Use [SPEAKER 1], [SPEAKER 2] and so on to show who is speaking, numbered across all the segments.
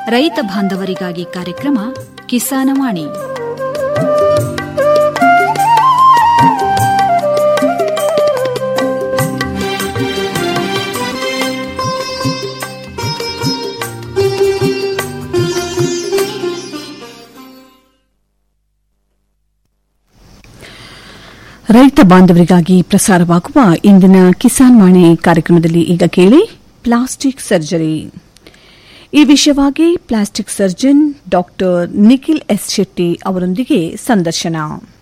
[SPEAKER 1] ರೈತ ಬಾಂಧವರಿಗಾಗಿ ಕಾರ್ಯಕ್ರಮ ಕಿಸಾನವಾಣಿ
[SPEAKER 2] ರೈತ ಬಾಂಧವರಿಗಾಗಿ ಪ್ರಸಾರವಾಗುವ ಇಂದಿನ ಕಿಸಾನ್ ವಾಣಿ ಕಾರ್ಯಕ್ರಮದಲ್ಲಿ ಈಗ ಕೇಳಿ ಪ್ಲಾಸ್ಟಿಕ್ ಸರ್ಜರಿ ಈ ವಿಷಯವಾಗಿ plastic surgeon doctor Nikhil S Shetty ಅವರೊಂದಿಗೆ ಸಂದರ್ಶನ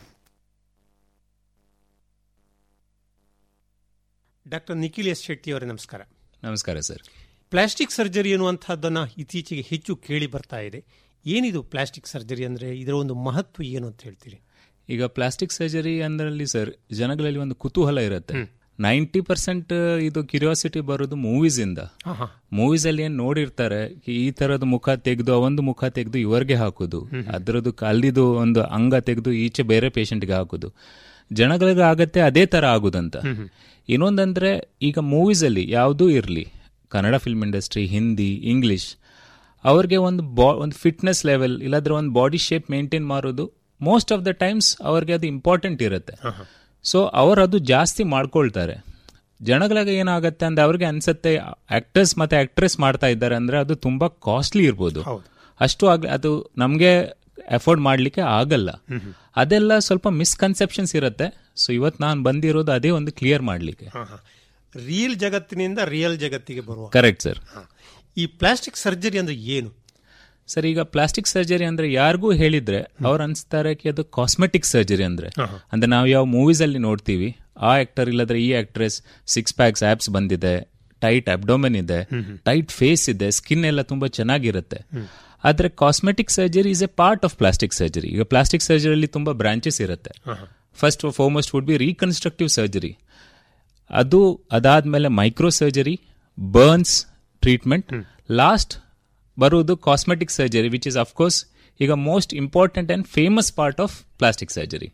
[SPEAKER 3] ಡಾಕ್ಟರ್ ನಿಖಿಲ್ ಎಸ್ ಶೆಟ್ಟಿ ಅವರೇ ನಮಸ್ಕಾರ
[SPEAKER 4] ನಮಸ್ಕಾರ ಸರ್
[SPEAKER 3] ಪ್ಲಾಸ್ಟಿಕ್ ಸರ್ಜರಿ ಎನ್ನುವಂತಹದ್ದನ್ನು ಇತ್ತೀಚೆಗೆ ಹೆಚ್ಚು ಕೇಳಿ ಬರ್ತಾ ಇದೆ ಏನಿದು ಪ್ಲಾಸ್ಟಿಕ್ ಸರ್ಜರಿ ಅಂದರೆ ಇದರ ಒಂದು ಮಹತ್ವ ಏನು ಅಂತ ಹೇಳ್ತೀರಿ
[SPEAKER 4] ಈಗ ಪ್ಲಾಸ್ಟಿಕ್ ಸರ್ಜರಿ ಅಂದ್ರಲ್ಲಿ ಸರ್ ಜನಗಳಲ್ಲಿ ಒಂದು ಕುತೂಹಲ ಇರುತ್ತೆ ನೈಂಟಿ ಪರ್ಸೆಂಟ್ ಇದು ಕ್ಯೂರಿಯಾಸಿಟಿ ಬರೋದು ಮೂವೀಸ್ ಇಂದ ಮೂವೀಸ್ ಅಲ್ಲಿ ಏನ್ ನೋಡಿರ್ತಾರೆ ಈ ತರದ ಮುಖ ತೆಗೆದು ಒಂದು ಮುಖ ತೆಗೆದು ಇವರಿಗೆ ಹಾಕುದು ಅದರದ್ದು ಅಲ್ಲಿದು ಒಂದು ಅಂಗ ತೆಗೆದು ಈಚೆ ಬೇರೆ ಪೇಷಂಟ್ಗೆ ಹಾಕುದು ಜನಗಳಿಗೆ ಆಗತ್ತೆ ಅದೇ ತರ ಆಗುದಂತ ಇನ್ನೊಂದಂದ್ರೆ ಈಗ ಮೂವೀಸ್ ಅಲ್ಲಿ ಯಾವುದೂ ಇರಲಿ Kannada film industry Hindi English ಅವ್ರಿಗೆ ಒಂದು ಬಾ ಒಂದು ಫಿಟ್ನೆಸ್ ಲೆವೆಲ್ ಇಲ್ಲಾಂದ್ರೆ ಒಂದು ಬಾಡಿ ಶೇಪ್ ಮೇಂಟೈನ್ ಮಾಡೋದು ಮೋಸ್ಟ್ ಆಫ್ ದ ಟೈಮ್ಸ್ ಅವ್ರಿಗೆ ಅದು ಇಂಪಾರ್ಟೆಂಟ್ ಇರುತ್ತೆ ಸೊ ಅವರು ಅದು ಜಾಸ್ತಿ ಮಾಡ್ಕೊಳ್ತಾರೆ ಜನಗಳಿಗೆ ಏನಾಗುತ್ತೆ ಅಂದ್ರೆ ಅವ್ರಿಗೆ ಅನ್ಸುತ್ತೆ ಆಕ್ಟರ್ಸ್ ಮತ್ತೆ ಆಕ್ಟ್ರೆಸ್ ಮಾಡ್ತಾ ಇದ್ದಾರೆ ಅಂದ್ರೆ ಅದು ತುಂಬಾ ಕಾಸ್ಟ್ಲಿ ಇರ್ಬೋದು ಅಷ್ಟು ಆಗ ಅದು ನಮಗೆ ಅಫೋರ್ಡ್ ಮಾಡ್ಲಿಕ್ಕೆ ಆಗಲ್ಲ ಅದೆಲ್ಲ ಸ್ವಲ್ಪ ಮಿಸ್ಕನ್ಸೆಪ್ಷನ್ಸ್ ಇರುತ್ತೆ ಸೊ ಇವತ್ತು ನಾನು ಬಂದಿರೋದು ಅದೇ ಒಂದು ಕ್ಲಿಯರ್ ಮಾಡ್ಲಿಕ್ಕೆ
[SPEAKER 3] ರಿಯಲ್ ಜಗತ್ತಿನಿಂದ ರಿಯಲ್ ಜಗತ್ತಿಗೆ ಬರುವ
[SPEAKER 4] ಕರೆಕ್ಟ್ ಸರ್
[SPEAKER 3] ಈ ಪ್ಲಾಸ್ಟಿಕ್ ಸರ್ಜರಿ ಅಂದ್ರೆ ಏನು
[SPEAKER 4] ಸರ್ ಈಗ ಪ್ಲಾಸ್ಟಿಕ್ ಸರ್ಜರಿ ಅಂದ್ರೆ ಯಾರಿಗೂ ಹೇಳಿದ್ರೆ ಅವ್ರು ಅನ್ಸ್ತಾರೆ ಕಿ ಅದು ಕಾಸ್ಮೆಟಿಕ್ ಸರ್ಜರಿ ಅಂದ್ರೆ ಅಂದ್ರೆ ನಾವು ಯಾವ ಮೂವೀಸ್ ಅಲ್ಲಿ ನೋಡ್ತೀವಿ ಆ ಆಕ್ಟರ್ ಇಲ್ಲದ್ರೆ ಈ ಆಕ್ಟ್ರೆಸ್ ಸಿಕ್ಸ್ ಪ್ಯಾಕ್ಸ್ ಆಪ್ಸ್ ಬಂದಿದೆ ಟೈಟ್ ಅಬ್ಡೋಮೆನ್ ಇದೆ ಟೈಟ್ ಫೇಸ್ ಇದೆ ಸ್ಕಿನ್ ಎಲ್ಲ ತುಂಬಾ ಚೆನ್ನಾಗಿರುತ್ತೆ ಆದ್ರೆ cosmetic surgery is a part of plastic surgery ಈಗ ಪ್ಲಾಸ್ಟಿಕ್ ಸರ್ಜರಿಯಲ್ಲಿ ತುಂಬಾ ಬ್ರಾಂಚಸ್ ಇರುತ್ತೆ first foremost would be reconstructive surgery ಅದು ಅದಾದ್ಮೇಲೆ micro surgery burns treatment last ಬರುವುದು cosmetic surgery which is of course ಈಗ most important and famous part of plastic surgery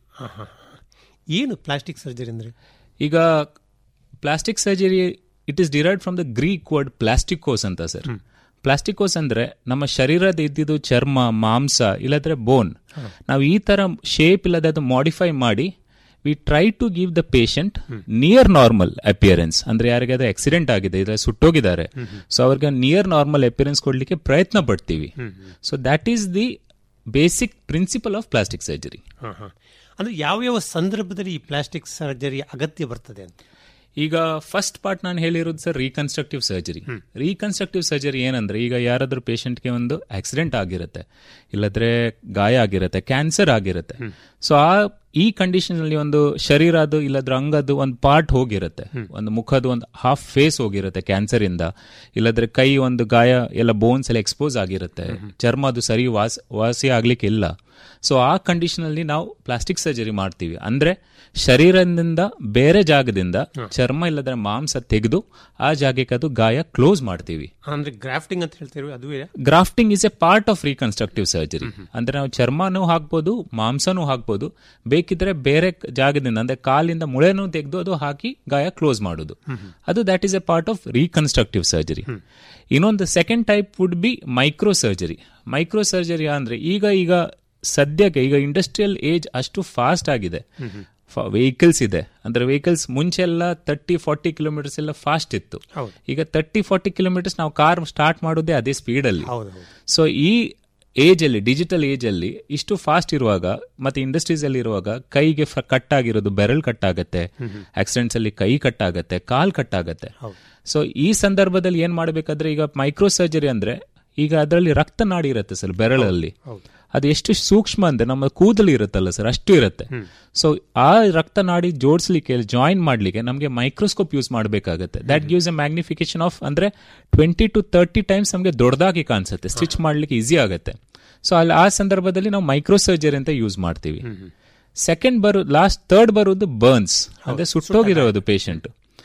[SPEAKER 3] ಏನು plastic surgery ಅಂದ್ರೆ
[SPEAKER 4] ಈಗ plastic surgery it is derived from the Greek word plastikos ಅಂತ sir plastikos ಅಂದ್ರೆ ನಮ್ಮ ಶರೀರದ ಇದ್ದಿದ್ದು ಚರ್ಮ ಮಾಂಸ ಇಲ್ಲದ್ರೆ ಬೋನ್ ನಾವು ಈ ತರ ಶೇಪ್ ಇಲ್ಲದೆ ಅದು ಮಾಡಿಫೈ ಮಾಡಿ we try to give the patient near normal appearance ಅಂದ್ರೆ ಯಾರಿಗಾದ್ರೆ ಆಕ್ಸಿಡೆಂಟ್ ಆಗಿದೆ ಇಲ್ಲ ಸುಟ್ಟೋಗಿದ್ದಾರೆ ಸೊ ಅವ್ರಿಗೆ ನಿಯರ್ ನಾರ್ಮಲ್ ಅಪಿಯರೆನ್ಸ್ ಕೊಡ್ಲಿಕ್ಕೆ ಪ್ರಯತ್ನ ಪಡ್ತೀವಿ so that is the basic principle of plastic surgery
[SPEAKER 3] ಅಂದ್ರೆ ಯಾವ್ಯಾವ ಸಂದರ್ಭದಲ್ಲಿ ಈ ಪ್ಲಾಸ್ಟಿಕ್ ಸರ್ಜರಿ ಅಗತ್ಯ ಬರ್ತದೆ ಅಂತ
[SPEAKER 4] ಈಗ ಫಸ್ಟ್ ಪಾರ್ಟ್ ನಾನು ಹೇಳಿರೋದು sir reconstructive surgery reconstructive surgery ಏನಂದ್ರೆ ಈಗ ಯಾರಾದ್ರೂ ಪೇಷಂಟ್ಗೆ ಒಂದು ಆಕ್ಸಿಡೆಂಟ್ ಆಗಿರುತ್ತೆ ಇಲ್ಲದ್ರೆ ಗಾಯ ಆಗಿರುತ್ತೆ ಕ್ಯಾನ್ಸರ್ ಆಗಿರುತ್ತೆ ಸೊ ಆ ಈ ಕಂಡೀಷನ್ ಅಲ್ಲಿ ಒಂದು ಶರೀರ ಅದು ಇಲ್ಲದ್ರೆ ಅಂಗದ್ದು ಒಂದು ಪಾರ್ಟ್ ಹೋಗಿರುತ್ತೆ ಒಂದು ಮುಖದ ಒಂದು ಹಾಫ್ ಫೇಸ್ ಹೋಗಿರುತ್ತೆ ಕ್ಯಾನ್ಸರ್ ಇಂದ ಇಲ್ಲದ್ರೆ ಕೈ ಒಂದು ಗಾಯ ಎಲ್ಲ ಬೋನ್ಸ್ ಎಲ್ಲ ಎಕ್ಸ್ಪೋಸ್ ಆಗಿರುತ್ತೆ ಚರ್ಮ ಅದು ಸರಿ ವಾಸ್ ವಾಸಿ ಆಗ್ಲಿಕ್ಕೆ ಇಲ್ಲ ಸೊ ಆ ಕಂಡೀಷನ್ ಅಲ್ಲಿ ನಾವು ಪ್ಲಾಸ್ಟಿಕ್ ಸರ್ಜರಿ ಮಾಡ್ತೀವಿ ಅಂದ್ರೆ ಶರೀರದಿಂದ ಬೇರೆ ಜಾಗದಿಂದ ಚರ್ಮ ಇಲ್ಲದ್ರೆ ಮಾಂಸ ತೆಗೆದು ಆ ಜಾಗಕ್ಕೆ ಅದು ಗಾಯ ಕ್ಲೋಸ್ ಮಾಡ್ತೀವಿ
[SPEAKER 3] ಅಂದ್ರೆ ಗ್ರಾಫ್ಟಿಂಗ್ ಅಂತ ಹೇಳ್ತೀವಿ ಅದು
[SPEAKER 4] grafting is a part of reconstructive surgery ಅಂದ್ರೆ ನಾವು ಚರ್ಮನೂ ಹಾಕ್ಬೋದು ಮಾಂಸನೂ ಹಾಕ್ಬೋದು ಬೇಕಿದ್ರೆ ಬೇರೆ ಜಾಗದಿಂದ ಅಂದ್ರೆ ಕಾಲಿಂದ ಮುಳೆನೂ ತೆಗೆದು ಅದು ಹಾಕಿ ಗಾಯ ಕ್ಲೋಸ್ ಮಾಡೋದು ಅದು that is a part of reconstructive surgery ಇನ್ನೊಂದು second type would be micro surgery micro surgery ಅಂದ್ರೆ ಈಗ ಈಗ ಸದ್ಯಕ್ಕೆ ಈಗ ಇಂಡಸ್ಟ್ರಿಯಲ್ ಏಜ್ ಅಷ್ಟು ಫಾಸ್ಟ್ ಆಗಿದೆ ವೆಹಿಕಲ್ಸ್ ಇದೆ ಅಂದ್ರೆ ವೆಹಿಕಲ್ಸ್ ಮುಂಚೆ ಎಲ್ಲ ತರ್ಟಿ ಫಾರ್ಟಿ ಕಿಲೋಮೀಟರ್ಸ್ ಎಲ್ಲ ಫಾಸ್ಟ್ ಇತ್ತು ಈಗ ತರ್ಟಿ ಫಾರ್ಟಿ ಕಿಲೋಮೀಟರ್ಸ್ ನಾವು ಕಾರ್ ಸ್ಟಾರ್ಟ್ ಮಾಡೋದೇ ಅದೇ ಸ್ಪೀಡ್ ಅಲ್ಲಿ ಸೊ ಈ ಏಜ್ ಅಲ್ಲಿ ಡಿಜಿಟಲ್ ಏಜ್ ಅಲ್ಲಿ ಇಷ್ಟು ಫಾಸ್ಟ್ ಇರುವಾಗ ಮತ್ತೆ ಇಂಡಸ್ಟ್ರೀಸ್ ಅಲ್ಲಿ ಇರುವಾಗ ಕೈಗೆ ಕಟ್ ಆಗಿರೋದು ಬೆರಲ್ ಕಟ್ ಆಗತ್ತೆ ಆಕ್ಸಿಡೆಂಟ್ಸ್ ಅಲ್ಲಿ ಕೈ ಕಟ್ ಆಗತ್ತೆ ಕಾಲ್ ಕಟ್ ಆಗತ್ತೆ ಸೊ ಈ ಸಂದರ್ಭದಲ್ಲಿ ಏನ್ ಮಾಡ್ಬೇಕಾದ್ರೆ ಈಗ ಮೈಕ್ರೋ ಸರ್ಜರಿ ಅಂದ್ರೆ ಈಗ ಅದರಲ್ಲಿ ರಕ್ತನಾಡಿ ಇರುತ್ತೆ ಸರ್ ಬೆರಳಲ್ಲಿ ಅದು ಎಷ್ಟು ಸೂಕ್ಷ್ಮ ಅಂದ್ರೆ ನಮ್ಮ ಕೂದಲು ಇರುತ್ತಲ್ಲ ಸರ್ ಅಷ್ಟು ಇರುತ್ತೆ ಸೊ ಆ ರಕ್ತನಾಡಿ ಜೋಡಿಸ್ಲಿಕ್ಕೆ ಜಾಯಿನ್ ಮಾಡ್ಲಿಕ್ಕೆ ನಮಗೆ ಮೈಕ್ರೋಸ್ಕೋಪ್ ಯೂಸ್ ಮಾಡಬೇಕಾಗುತ್ತೆ that gives a magnification of ಅಂದ್ರೆ ಟ್ವೆಂಟಿ ಟು ತರ್ಟಿ ಟೈಮ್ಸ್ ನಮಗೆ ದೊಡ್ಡದಾಗಿ ಕಾಣಿಸುತ್ತೆ ಸ್ಟಿಚ್ ಮಾಡ್ಲಿಕ್ಕೆ ಈಸಿ ಆಗುತ್ತೆ ಸೊ ಅಲ್ಲಿ ಆ ಸಂದರ್ಭದಲ್ಲಿ ನಾವು ಮೈಕ್ರೋ ಸರ್ಜರಿ ಅಂತ ಯೂಸ್ ಮಾಡ್ತೀವಿ ಸೆಕೆಂಡ್ ಬರೋ ಲಾಸ್ಟ್ ಥರ್ಡ್ ಬರೋದು ಬರ್ನ್ಸ್ ಅಂದ್ರೆ ಸುಟ್ಟೋಗಿರೋದು ಪೇಷಂಟ್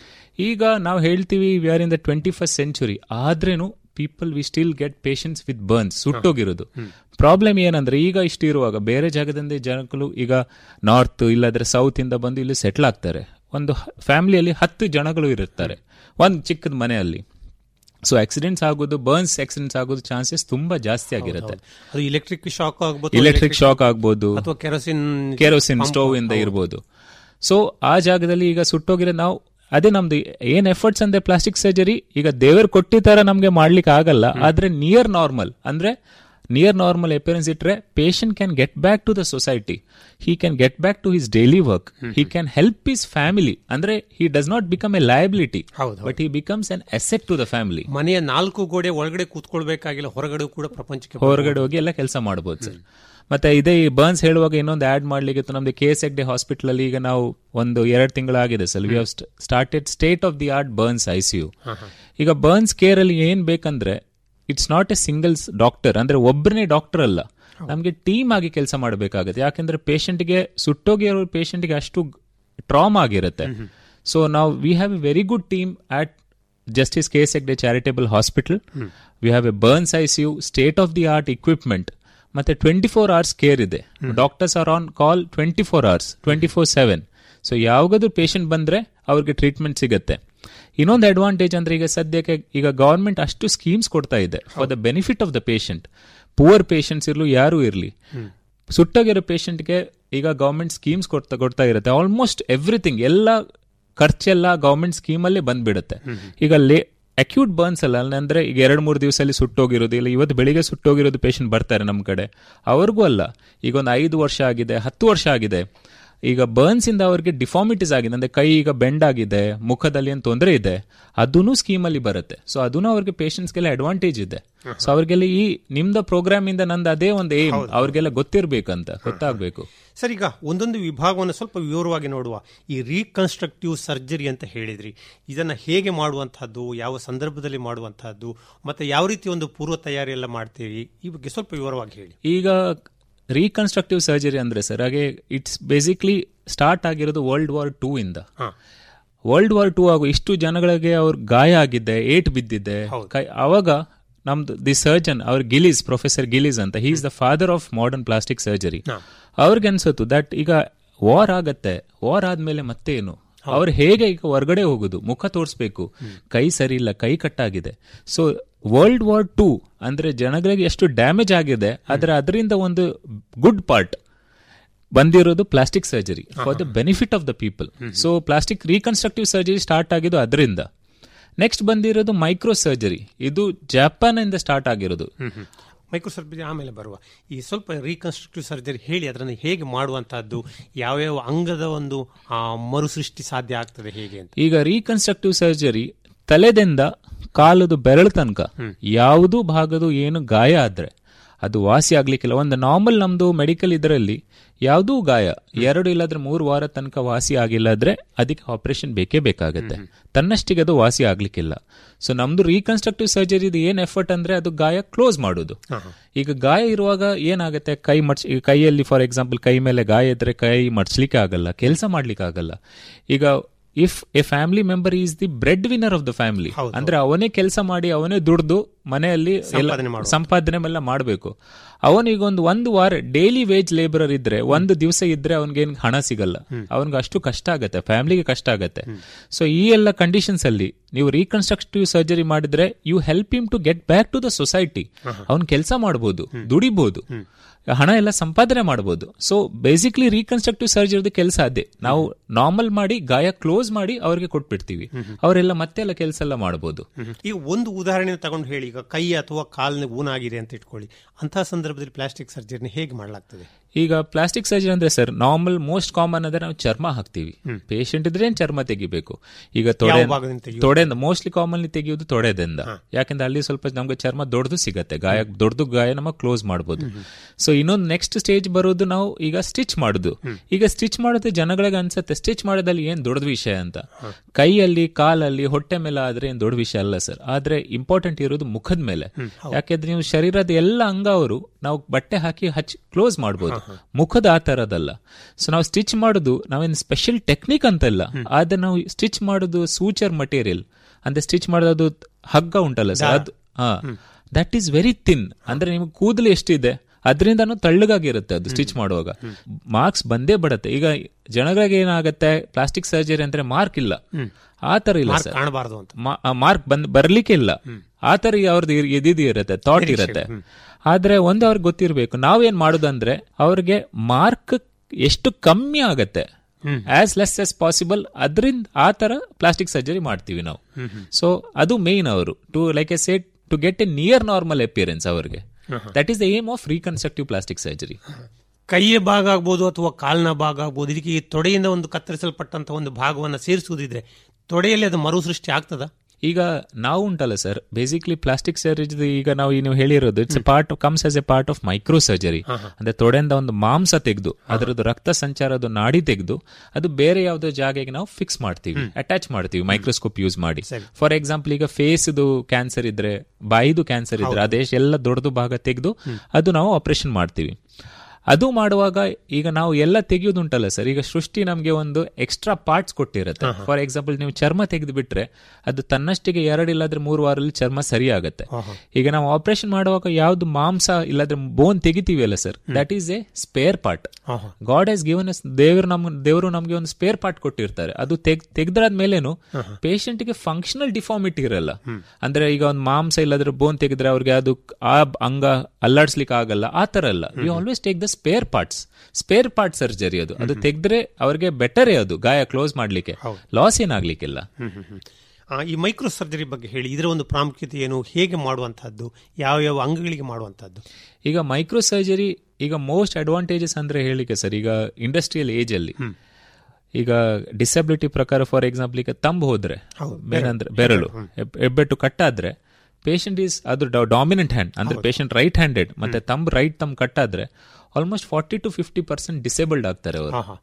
[SPEAKER 4] ಈಗ ನಾವು ಹೇಳ್ತೀವಿ we are in the twenty first century ಆದ್ರೇನು people we still get patients with burns ಸುಟ್ಟೋಗಿರೋದು ಪ್ರಾಬ್ಲಮ್ ಏನಂದ್ರೆ ಈಗ ಇಷ್ಟು ಇರುವಾಗ ಬೇರೆ ಜಾಗದಿಂದ ಜನಗಳು ಈಗ ನಾರ್ತ್ ಇಲ್ಲಾದ್ರೆ ಸೌತ್ ಇಂದ ಬಂದು ಇಲ್ಲಿ ಸೆಟ್ಲ್ ಆಗ್ತಾರೆ ಒಂದು ಫ್ಯಾಮಿಲಿಯಲ್ಲಿ ಹತ್ತು ಜನಗಳು ಇರುತ್ತಾರೆ ಒಂದು ಚಿಕ್ಕದ ಮನೆಯಲ್ಲಿ ಸೊ ಆಕ್ಸಿಡೆಂಟ್ಸ್ ಆಗೋದು ಬರ್ನ್ಸ್ ಆಕ್ಸಿಡೆಂಟ್ಸ್ ಆಗೋದು ಚಾನ್ಸಸ್ ತುಂಬಾ ಜಾಸ್ತಿ ಆಗಿರುತ್ತೆ
[SPEAKER 3] ಅದು ಎಲೆಕ್ಟ್ರಿಕ್ ಶಾಕ್ ಆಗ್ಬೋದು
[SPEAKER 4] ಎಲೆಕ್ಟ್ರಿಕ್ ಶಾಕ್ ಆಗ್ಬೋದು
[SPEAKER 3] ಅಥವಾ ಕೆರೋಸಿನ್
[SPEAKER 4] ಕೆರೋಸಿನ್ ಸ್ಟೋವ್ ಇಂದ ಇರ್ಬೋದು ಸೊ ಆ ಜಾಗದಲ್ಲಿ ಈಗ ಸುಟ್ಟೋಗಿರೋ ನಾವು ಅದೇ ನಮ್ದು ಏನ್ ಎಫರ್ಟ್ಸ್ ಅಂದ್ರೆ ಪ್ಲಾಸ್ಟಿಕ್ ಸರ್ಜರಿ ಈಗ ದೇವರು ಕೊಟ್ಟಿ ತರ ನಮ್ಗೆ ಮಾಡ್ಲಿಕ್ಕೆ ಆಗಲ್ಲ ಆದ್ರೆ ನಿಯರ್ ನಾರ್ಮಲ್ ಅಂದ್ರೆ ನಿಯರ್ ನಾರ್ಮಲ್ ಅಪಿಯರೆನ್ಸ್ ಇಟ್ರೆ patient can get back to the society he can get back to his daily work he can help his family ಅಂದ್ರೆ he does not become a liability
[SPEAKER 3] ಹೌದು,
[SPEAKER 4] but he becomes an asset to the family
[SPEAKER 3] ಮನೆಯ ನಾಲ್ಕು ಗೋಡೆ ಒಳಗಡೆ ಕೂತ್ಕೊಳ್ಬೇಕಾಗಿಲ್ಲ ಹೊರಗಡೆ ಕೂಡ ಪ್ರಪಂಚಕ್ಕೆ
[SPEAKER 4] ಹೊರಗಡೆ ಹೋಗಿ ಎಲ್ಲ ಕೆಲಸ ಮಾಡಬಹುದು ಸರ್ ಮತ್ತೆ ಇದೇ ಈ ಬರ್ನ್ಸ್ ಹೇಳುವಾಗ ಇನ್ನೊಂದು ಆಡ್ ಮಾಡ್ಲಿಕ್ಕೆ ನಮ್ದು K S Hegde hospital ಅಲ್ಲಿ ಈಗ ನಾವು ಒಂದು ಎರಡು ತಿಂಗಳಾಗಿದೆ sir we have started state of the art burns ICU ಈಗ ಬರ್ನ್ಸ್ ಕೇರ್ ಅಲ್ಲಿ ಏನ್ ಬೇಕಂದ್ರೆ it's not a singles doctor ಅಂದ್ರೆ ಒಬ್ಬರನೇ ಡಾಕ್ಟರ್ ಅಲ್ಲ ನಮಗೆ ಟೀಮ್ ಆಗಿ ಕೆಲಸ ಮಾಡಬೇಕಾಗುತ್ತೆ ಯಾಕೆಂದ್ರೆ ಪೇಷಂಟ್ಗೆ ಸುಟ್ಟೋಗಿರೋ ಪೇಷಂಟ್ಗೆ ಅಷ್ಟು ಟ್ರಾಮ್ ಆಗಿರುತ್ತೆ ಸೊ ನಾವು we have a very good team at Justice K S Hegde charitable hospital we have a burns ICU state of the art equipment ಮತ್ತೆ ಟ್ವೆಂಟಿ ಫೋರ್ ಅವರ್ಸ್ ಕೇರ್ ಇದೆ doctors are on call twenty four hours twenty four seven so ಯಾವಾಗಾದ್ರೂ patient ಬಂದ್ರೆ ಅವ್ರಿಗೆ treatment ಸಿಗುತ್ತೆ ಇನ್ನೊಂದು advantage ಅಂದ್ರೆ ಈಗ ಸದ್ಯಕ್ಕೆ ಈಗ ಗವರ್ಮೆಂಟ್ ಅಷ್ಟು ಸ್ಕೀಮ್ಸ್ ಕೊಡ್ತಾ ಇದೆ for the benefit of the patient poor patients ಇರ್ಲು ಯಾರು ಇರಲಿ ಸುಟ್ಟೋಗಿರೋ ಪೇಷಂಟ್ಗೆ ಈಗ ಗವರ್ಮೆಂಟ್ ಸ್ಕೀಮ್ಸ್ ಕೊಡ್ತಾ ಕೊಡ್ತಾ ಇರುತ್ತೆ ಆಲ್ಮೋಸ್ಟ್ ಎವ್ರಿಥಿಂಗ್ ಎಲ್ಲ ಖರ್ಚೆಲ್ಲ ಗವರ್ಮೆಂಟ್ ಸ್ಕೀಮಲ್ಲೇ ಬಂದ್ಬಿಡುತ್ತೆ ಈಗ ಲೇ ಅಕ್ಯೂಟ್ ಬರ್ನ್ಸ್ ಅಲ್ಲ ಅಂದ್ರೆ ಈಗ ಎರಡು ಮೂರು ದಿವಸದಲ್ಲಿ ಸುಟ್ಟೋಗಿರೋದು ಇಲ್ಲ ಇವತ್ತು ಬೆಳಿಗ್ಗೆ ಸುಟ್ಟೋಗಿರೋದು ಪೇಷಂಟ್ ಬರ್ತಾರೆ ನಮ್ಮ ಕಡೆ ಅವ್ರಿಗೂ ಅಲ್ಲ ಈಗ ಒಂದು ಐದು ವರ್ಷ ಆಗಿದೆ ಹತ್ತು ವರ್ಷ ಆಗಿದೆ ಈಗ ಬರ್ನ್ಸ್ ಇಂದ ಅವ್ರಿಗೆ ಡಿಫಾರ್ಮಿಟೀಸ್ ಆಗಿದೆ ಅಂದ್ರೆ ಕೈ ಈಗ ಬೆಂಡ್ ಆಗಿದೆ ಮುಖದಲ್ಲಿ ಏನು ತೊಂದರೆ ಇದೆ ಅದೂ ಸ್ಕೀಮಲ್ಲಿ ಬರುತ್ತೆ ಸೊ ಅದೂ ಅವ್ರಿಗೆ ಪೇಷಂಟ್ಸ್ಗೆಲ್ಲ ಅಡ್ವಾಂಟೇಜ್ ಇದೆ ಸೊ ಅವ್ರಿಗೆಲ್ಲ ಈ ನಿಮ್ದ ಪ್ರೋಗ್ರಾಮ್ ಇಂದ ನಂದು ಅದೇ ಒಂದು ಏಮ್ ಅವ್ರಿಗೆಲ್ಲ ಗೊತ್ತಿರ್ಬೇಕಂತ ಗೊತ್ತಾಗ್ಬೇಕು
[SPEAKER 3] ಸರ್ ಈಗ ಒಂದೊಂದು ವಿಭಾಗವನ್ನು ಸ್ವಲ್ಪ ವಿವರವಾಗಿ ನೋಡುವ ಈ ರೀಕನ್ಸ್ಟ್ರಕ್ಟಿವ್ ಸರ್ಜರಿ ಅಂತ ಹೇಳಿದ್ರಿ ಇದನ್ನ ಹೇಗೆ ಮಾಡುವಂತಹದ್ದು ಯಾವ ಸಂದರ್ಭದಲ್ಲಿ ಮಾಡುವಂತಹದ್ದು ಮತ್ತೆ ಯಾವ ರೀತಿ ಒಂದು ಪೂರ್ವ ತಯಾರಿ ಎಲ್ಲ ಮಾಡ್ತೀವಿ ಈ ಬಗ್ಗೆ ಸ್ವಲ್ಪ ವಿವರವಾಗಿ ಹೇಳಿ
[SPEAKER 4] ಈಗ ರೀಕನ್ಸ್ಟ್ರಕ್ಟಿವ್ ಸರ್ಜರಿ ಅಂದ್ರೆ ಸರ್ ಹಾಗೆ ಇಟ್ಸ್ ಬೇಸಿಕ್ಲಿ ಸ್ಟಾರ್ಟ್ ಆಗಿರೋದು ವರ್ಲ್ಡ್ ವಾರ್ ಟೂ ಇಂದ
[SPEAKER 3] ಹಾ.
[SPEAKER 4] ವರ್ಲ್ಡ್ ವಾರ್ ಟೂ ಆಗು ಇಷ್ಟು ಜನಗಳಿಗೆ ಅವ್ರ ಗಾಯ ಆಗಿದ್ದೆ ಏಟ್ ಬಿದ್ದಿದ್ದೆ
[SPEAKER 3] ಹೌದು.
[SPEAKER 4] ಕೈ- ಅವಾಗ ನಮ್ದು ದಿ ಸರ್ಜನ್ ಅವ್ರ ಗಿಲೀಸ್ ಪ್ರೊಫೆಸರ್ ಗಿಲೀಸ್ ಅಂತ he is the father of modern plastic surgery
[SPEAKER 3] ಹಾ.
[SPEAKER 4] ಅವ್ರಿಗೆ ಅನ್ಸತ್ತು ದಟ್ ಈಗ ವಾರ್ ಆಗತ್ತೆ ವಾರ್ ಆದ್ಮೇಲೆ ಮತ್ತೆ ಏನು ಅವ್ರು ಹೇಗೆ ಈಗ ಹೊರಗಡೆ ಹೋಗುದು ಮುಖ ತೋರಿಸ್ಬೇಕು ಕೈ ಸರಿ ಇಲ್ಲ ಕೈ ಕಟ್ಟಾಗಿದೆ ಸೊ ವರ್ಲ್ಡ್ ವಾರ್ ಟೂ ಅಂದ್ರೆ ಜನಗಳಿಗೆ ಎಷ್ಟು ಡ್ಯಾಮೇಜ್ ಆಗಿದೆ ಆದ್ರೆ ಅದರಿಂದ ಒಂದು ಗುಡ್ ಪಾರ್ಟ್ ಬಂದಿರೋದು plastic surgery for the benefit of the people so plastic reconstructive surgery start ಆಗಿದ್ದು ಅದರಿಂದ ನೆಕ್ಸ್ಟ್ ಬಂದಿರೋದು ಮೈಕ್ರೋ ಸರ್ಜರಿ ಇದು ಜಪಾನ್ ಇಂದ ಸ್ಟಾರ್ಟ್ ಆಗಿರೋದು
[SPEAKER 3] ಮೈಕ್ರೋ ಸರ್ಜರಿ ಆಮೇಲೆ ಬರುವ ಈ ಸ್ವಲ್ಪ ರೀಕನ್ಸ್ಟ್ರಕ್ಟಿವ್ ಸರ್ಜರಿ ಹೇಳಿ ಅದನ್ನು ಹೇಗೆ ಮಾಡುವಂತಹದ್ದು ಯಾವ್ಯಾವ ಅಂಗದ ಒಂದು ಆ, ಮರುಸೃಷ್ಟಿ ಸಾಧ್ಯ ಆಗ್ತದೆ ಹೇಗೆ ಅಂತ
[SPEAKER 4] ಈಗ ರೀಕನ್ಸ್ಟ್ರಕ್ಟಿವ್ ಸರ್ಜರಿ ತಲೆದಿಂದ ಕಾಲದು ಬೆರಳು ತನಕ ಯಾವುದೂ ಭಾಗದು ಏನು ಗಾಯ ಆದ್ರೆ ಅದು ವಾಸಿ ಆಗ್ಲಿಕ್ಕಿಲ್ಲ ಒಂದು ನಾರ್ಮಲ್ ನಮ್ದು ಮೆಡಿಕಲ್ ಇದರಲ್ಲಿ ಯಾವುದೂ ಗಾಯ ಎರಡು ಇಲ್ಲಾದ್ರೆ ಮೂರು ವಾರ ತನಕ ವಾಸಿ ಆಗಿಲ್ಲಾದ್ರೆ ಅದಕ್ಕೆ ಆಪರೇಷನ್ ಬೇಕೇ ಬೇಕಾಗುತ್ತೆ ತನ್ನಷ್ಟಿಗೆ ಅದು ವಾಸಿ ಆಗ್ಲಿಕ್ಕಿಲ್ಲ ಸೊ ನಮ್ದು ರೀಕನ್ಸ್ಟ್ರಕ್ಟಿವ್ ಸರ್ಜರಿ ಏನ್ ಎಫರ್ಟ್ ಅಂದ್ರೆ ಅದು ಗಾಯ ಕ್ಲೋಸ್ ಮಾಡೋದು ಈಗ ಗಾಯ ಇರುವಾಗ ಏನಾಗುತ್ತೆ ಕೈ ಮಡ್ಚ್ ಈಗ ಕೈಯಲ್ಲಿ ಫಾರ್ ಎಕ್ಸಾಂಪಲ್ ಕೈ ಮೇಲೆ ಗಾಯ ಇದ್ರೆ ಕೈ ಮಡ್ಸ್ಲಿಕ್ಕೆ ಆಗಲ್ಲ ಕೆಲಸ ಮಾಡ್ಲಿಕ್ಕೆ ಆಗಲ್ಲ ಈಗ if a family member is the bread winner of the family ಅಂದ್ರೆ ಅವನೇ ಕೆಲಸ ಮಾಡಿ ಅವನೇ ದುಡ್ದು ಮನೆಯಲ್ಲಿ ಎಲ್ಲ
[SPEAKER 3] ಸಂಪಾದನೆ ಮಾಡುವ.
[SPEAKER 4] ಸಂಪಾದನೆ ಎಲ್ಲ ಮಾಡಬೇಕು ಅವನಿಗೆ ಒಂದು ಒಂದು ವಾರ ಡೈಲಿ ವೇಜ್ ಲೇಬರರ್ ಇದ್ರೆ ಒಂದು ದಿವಸ ಇದ್ರೆ ಅವನಿಗೆ ಹಣ ಸಿಗಲ್ಲ ಅವನಿಗೆ ಅಷ್ಟು ಕಷ್ಟ ಆಗತ್ತೆ ಫ್ಯಾಮಿಲಿಗೆ ಕಷ್ಟ ಆಗತ್ತೆ ಸೊ ಈ ಎಲ್ಲ ಕಂಡೀಷನ್ಸ್ ಅಲ್ಲಿ ನೀವು ರೀಕನ್ಸ್ಟ್ರಕ್ಟಿವ್ ಸರ್ಜರಿ ಮಾಡಿದ್ರೆ you help him to get back to the society ಅವ್ನು ಕೆಲಸ ಮಾಡಬಹುದು ದುಡಿಬಹುದು ಹಣ ಎಲ್ಲ ಸಂಪಾದನೆ ಮಾಡಬಹುದು ಸೊ ಬೇಸಿಕ್ಲಿ ರೀಕನ್ಸ್ಟ್ರಕ್ಟಿವ್ ಸರ್ಜರಿ ಕೆಲಸ ಅದೇ ನಾವು ನಾರ್ಮಲ್ ಮಾಡಿ ಗಾಯ ಕ್ಲೋಸ್ ಮಾಡಿ ಅವ್ರಿಗೆ ಕೊಟ್ಬಿಡ್ತೀವಿ ಅವರೆಲ್ಲ ಮತ್ತೆ ಎಲ್ಲ ಕೆಲಸ ಎಲ್ಲ ಮಾಡಬಹುದು
[SPEAKER 3] ಈಗ ಒಂದು ಉದಾಹರಣೆ ತಗೊಂಡು ಹೇಳಿ ಈಗ ಕೈ ಅಥವಾ ಕಾಲಿನ ಊನಾಗಿದೆ ಅಂತ ಇಟ್ಕೊಳ್ಳಿ ಅಂತಹ ಸಂದರ್ಭದಲ್ಲಿ ಪ್ಲಾಸ್ಟಿಕ್ ಸರ್ಜರಿನ ಹೇಗೆ ಮಾಡಲಾಗ್ತದೆ
[SPEAKER 4] ಈಗ ಪ್ಲಾಸ್ಟಿಕ್ ಸರ್ಜರಿ ಅಂದ್ರೆ ಸರ್ ನಾರ್ಮಲ್ ಮೋಸ್ಟ್ ಕಾಮನ್ ಅಂದ್ರೆ ನಾವು ಚರ್ಮ ಹಾಕ್ತಿವಿ ಪೇಷಂಟ್ ಇದ್ರೆ ಏನ್ ಚರ್ಮ ತೆಗಿಬೇಕು ಈಗ ತೊಡೆ
[SPEAKER 3] ಯಾವ ಭಾಗದಿಂದ ತೆಗಿಯೋದು?
[SPEAKER 4] ತೊಡೆಯಿಂದ ಮೋಸ್ಟ್ಲಿ ಕಾಮನ್ಲಿ ತೆಗೆಯೋದು ತೊಡೆದಿಂದ ಯಾಕಂದ್ರೆ ಅಲ್ಲಿ ಸ್ವಲ್ಪ ನಮ್ಗೆ ಚರ್ಮ ದೊಡ್ಡದು ಸಿಗತ್ತೆ ಗಾಯ ದೊಡ್ಡದು ಗಾಯ ನಮಗೆ ಕ್ಲೋಸ್ ಮಾಡಬಹುದು ಸೊ ಇನ್ನೊಂದು ನೆಕ್ಸ್ಟ್ ಸ್ಟೇಜ್ ಬರೋದು ನಾವು ಈಗ ಸ್ಟಿಚ್ ಮಾಡುದು ಈಗ ಸ್ಟಿಚ್ ಮಾಡೋದು ಜನಗಳಿಗೆ ಅನ್ಸುತ್ತೆ ಸ್ಟಿಚ್ ಮಾಡೋದಲ್ಲಿ ಏನ್ ದೊಡ್ಡ ವಿಷಯ ಅಂತ ಕೈಯಲ್ಲಿ ಕಾಲಲ್ಲಿ ಹೊಟ್ಟೆ ಮೇಲೆ ಆದ್ರೆ ಏನ್ ದೊಡ್ಡ ವಿಷಯ ಅಲ್ಲ ಸರ್ ಆದ್ರೆ ಇಂಪಾರ್ಟೆಂಟ್ ಇರೋದು ಮುಖದ ಮೇಲೆ ಯಾಕೆಂದ್ರೆ ನೀವು ಶರೀರದ ಎಲ್ಲ ಅಂಗ ಅವರು ನಾವು ಬಟ್ಟೆ ಹಾಕಿ ಹಚ್ಚಿ ಕ್ಲೋಸ್ ಮಾಡಬಹುದು ಮುಖದ ಆ ತರದಲ್ಲ ಸೊ ನಾವು ಸ್ಟಿಚ್ ಮಾಡೋದು ನಾವೇನು ಸ್ಪೆಷಲ್ ಟೆಕ್ನಿಕ್ ಅಂತಲ್ಲ ಆದ್ರೆ ನಾವು ಸ್ಟಿಚ್ ಮಾಡೋದು ಸೂಚರ್ ಮಟೀರಿಯಲ್ ಅಂದ್ರೆ ಸ್ಟಿಚ್ ಮಾಡೋದು ಹಗ್ಗ ಉಂಟಲ್ಲ ಸರ್ ಅದು ಹಾ ದಟ್ ಈಸ್ ವೆರಿ ಥಿನ್ ಅಂದ್ರೆ ನಿಮ್ಗೆ ಕೂದಲು ಎಷ್ಟಿದೆ ಅದರಿಂದನೂ ತಳ್ಳಗಾಗಿರುತ್ತೆ ಅದು ಸ್ಟಿಚ್ ಮಾಡುವಾಗ ಮಾರ್ಕ್ಸ್ ಬಂದೇ ಬರುತ್ತೆ ಈಗ ಜನಗಳಿಗೆ ಏನಾಗುತ್ತೆ ಪ್ಲಾಸ್ಟಿಕ್ ಸರ್ಜರಿ ಅಂದ್ರೆ ಮಾರ್ಕ್ ಇಲ್ಲ ಆ ತರ ಇಲ್ಲ ಸರ್
[SPEAKER 3] ಕಾಣಬಾರದು ಅಂತ
[SPEAKER 4] ಮಾರ್ಕ್ ಬಂದ್ ಬರ್ಲಿಕ್ಕೆ ಇಲ್ಲ ಆ ತರ ಅವ್ರದ್ದು ಇದಿದು ಇರುತ್ತೆ ಥಾಟ್ ಇರುತ್ತೆ ಆದ್ರೆ ಒಂದು ಅವ್ರಿಗೆ ಗೊತ್ತಿರಬೇಕು ನಾವೇನ್ ಮಾಡುದಂದ್ರೆ ಅವ್ರಿಗೆ ಮಾರ್ಕ್ ಎಷ್ಟು ಕಮ್ಮಿ ಆಗತ್ತೆ ಆಸ್ ಲೆಸ್ ಎಸ್ ಪಾಸಿಬಲ್ ಅದರಿಂದ ಆ ತರ ಪ್ಲಾಸ್ಟಿಕ್ ಸರ್ಜರಿ ಮಾಡ್ತೀವಿ ನಾವು ಸೊ ಅದು ಮೇನ್ ಅವರು to like a set to get a near normal appearance ಅವರಿಗೆ that is the aim of reconstructive plastic surgery
[SPEAKER 3] ಕೈಯ ಭಾಗ ಆಗ್ಬೋದು ಅಥವಾ ಕಾಲಿನ ಭಾಗ ಆಗ್ಬೋದು ಇದಕ್ಕೆ ಈ ತೊಡೆಯಿಂದ ಒಂದು ಕತ್ತರಿಸಲ್ಪಟ್ಟಂತ ಒಂದು ಭಾಗವನ್ನು ಸೇರಿಸುವುದಿದ್ರೆ ತೊಡೆಯಲ್ಲಿ ಅದು ಮರುಸೃಷ್ಟಿ ಆಗ್ತದ
[SPEAKER 4] ಈಗ ನಾವು ಉಂಟಲ್ಲ ಸರ್ ಬೇಸಿಕ್ಲಿ ಪ್ಲಾಸ್ಟಿಕ್ ಸರ್ಜರಿ ಈಗ ನಾವು ಈ ನೀವು ಹೇಳಿರೋದು it's a part comes as a part of micro surgery ಅಂದ್ರೆ ತೊಡೆಯಿಂದ ಒಂದು ಮಾಂಸ ತೆಗೆದು ಅದರದ್ದು ರಕ್ತ ಸಂಚಾರದ ನಾಡಿ ತೆಗೆದು ಅದು ಬೇರೆ ಯಾವುದೋ ಜಾಗೆಗೆ ನಾವು ಫಿಕ್ಸ್ ಮಾಡ್ತೀವಿ ಅಟ್ಯಾಚ್ ಮಾಡ್ತೀವಿ ಮೈಕ್ರೋಸ್ಕೋಪ್ ಯೂಸ್ ಮಾಡಿ ಫಾರ್ ಎಕ್ಸಾಂಪಲ್ ಈಗ ಫೇಸ್ ಕ್ಯಾನ್ಸರ್ ಇದ್ರೆ ಬಾಯಿದು ಕ್ಯಾನ್ಸರ್ ಇದ್ರೆ ಅದೇ ಎಲ್ಲ ದೊಡ್ಡದು ಭಾಗ ತೆಗೆದು ಅದು ನಾವು ಆಪರೇಷನ್ ಮಾಡ್ತೀವಿ ಅದು ಮಾಡುವಾಗ ಈಗ ನಾವು ಎಲ್ಲ ತೆಗೆಯೋದುಂಟಲ್ಲ ಸರ್ ಈಗ ಸೃಷ್ಟಿ ನಮಗೆ ಒಂದು ಎಕ್ಸ್ಟ್ರಾ ಪಾರ್ಟ್ಸ್ ಕೊಟ್ಟಿರುತ್ತೆ ಫಾರ್ ಎಕ್ಸಾಂಪಲ್ ನೀವು ಚರ್ಮ ತೆಗೆದು ಬಿಟ್ರೆ ಅದು ತನ್ನಷ್ಟಿಗೆ ಎರಡು ಇಲ್ಲಾದ್ರೆ ಮೂರು ವಾರದಲ್ಲಿ ಚರ್ಮ ಸರಿ ಆಗುತ್ತೆ ಈಗ ನಾವು ಆಪರೇಷನ್ ಮಾಡುವಾಗ ಯಾವ್ದು ಮಾಂಸ ಇಲ್ಲಾದ್ರೆ ಬೋನ್ ತೆಗಿತೀವಿ sir that is a spare part God has given us ದೇವರು ನಮ್ ದೇವರು ನಮಗೆ ಒಂದು ಸ್ಪೇರ್ ಪಾರ್ಟ್ ಕೊಟ್ಟಿರ್ತಾರೆ ಅದು ತೆಗ್ ತೆಗ್ದಾದ್ಮೇಲೇನು ಪೇಷಂಟ್ ಗೆ ಫಂಕ್ಷನಲ್ ಡಿಫಾರ್ಮಿಟಿ ಇರಲ್ಲ ಅಂದ್ರೆ ಈಗ ಒಂದು ಮಾಂಸ ಇಲ್ಲಾದ್ರೆ ಬೋನ್ ತೆಗೆದ್ರೆ ಅವ್ರಿಗೆ ಅದು ಆ ಅಂಗ ಅಲ್ಲಾಡ್ಸ್ಲಿಕ್ಕೆ ಆಗಲ್ಲ ಆ ತರ ಅಲ್ಲ we always take the spare parts spare part surgery ಅದು ಅದು ತೆಗೆದ್ರೆ ಅವ್ರಿಗೆ ಬೆಟರೇ ಅದು ಗಾಯ ಕ್ಲೋಸ್ ಮಾಡ್ಲಿಕ್ಕೆ ಲಾಸ್ ಏನಾಗ್ಲಿಕ್ಕಿಲ್ಲ
[SPEAKER 3] ಆ, ಈ ಮೈಕ್ರೋ ಸರ್ಜರಿ ಬಗ್ಗೆ ಹೇಳಿ ಇದರ ಒಂದು ಪ್ರಾಮುಖ್ಯತೆ ಏನು ಹೇಗೆ ಮಾಡುವಂತಹದ್ದು ಯಾವ ಯಾವ ಅಂಗಗಳಿಗೆ ಮಾಡುವಂತಹದ್ದು
[SPEAKER 4] ಈಗ ಮೈಕ್ರೋ ಸರ್ಜರಿ ಈಗ ಮೋಸ್ಟ್ ಅಡ್ವಾಂಟೇಜಸ್ ಅಂದ್ರೆ ಹೇಳಿಕೆ ಸರ್ ಈಗ ಇಂಡಸ್ಟ್ರಿಯಲ್ ಏಜ್ ಅಲ್ಲಿ ಈಗ ಡಿಸಬಿಲಿಟಿ ಪ್ರಕಾರ ಫಾರ್ ಎಕ್ಸಾಂಪಲ್ ಈಗ ತಂಬ್ ಹೋದ್ರೆ ಏನಂದ್ರೆ ಬೆರಳು ಹೆಬ್- ಹೆಬ್ಬೆಟ್ಟು ಕಟ್ಟಾದ್ರೆ ಪೇಷಂಟ್ ಈಸ್ ಅದು ಡಾಮಿನೆಂಟ್ ಹ್ಯಾಂಡ್ ಅಂದ್ರೆ ಪೇಷಂಟ್ ರೈಟ್ ಹ್ಯಾಂಡೆಡ್ ಮತ್ತೆ ತಂಬ್ ರೈಟ್ ತಂಬ್ ಕಟ್ಟಾದ್ರೆ almost forty to fifty percent disabled ಆಗ್ತಾರೆ ಅವರು
[SPEAKER 3] ಹಾ ಹಾ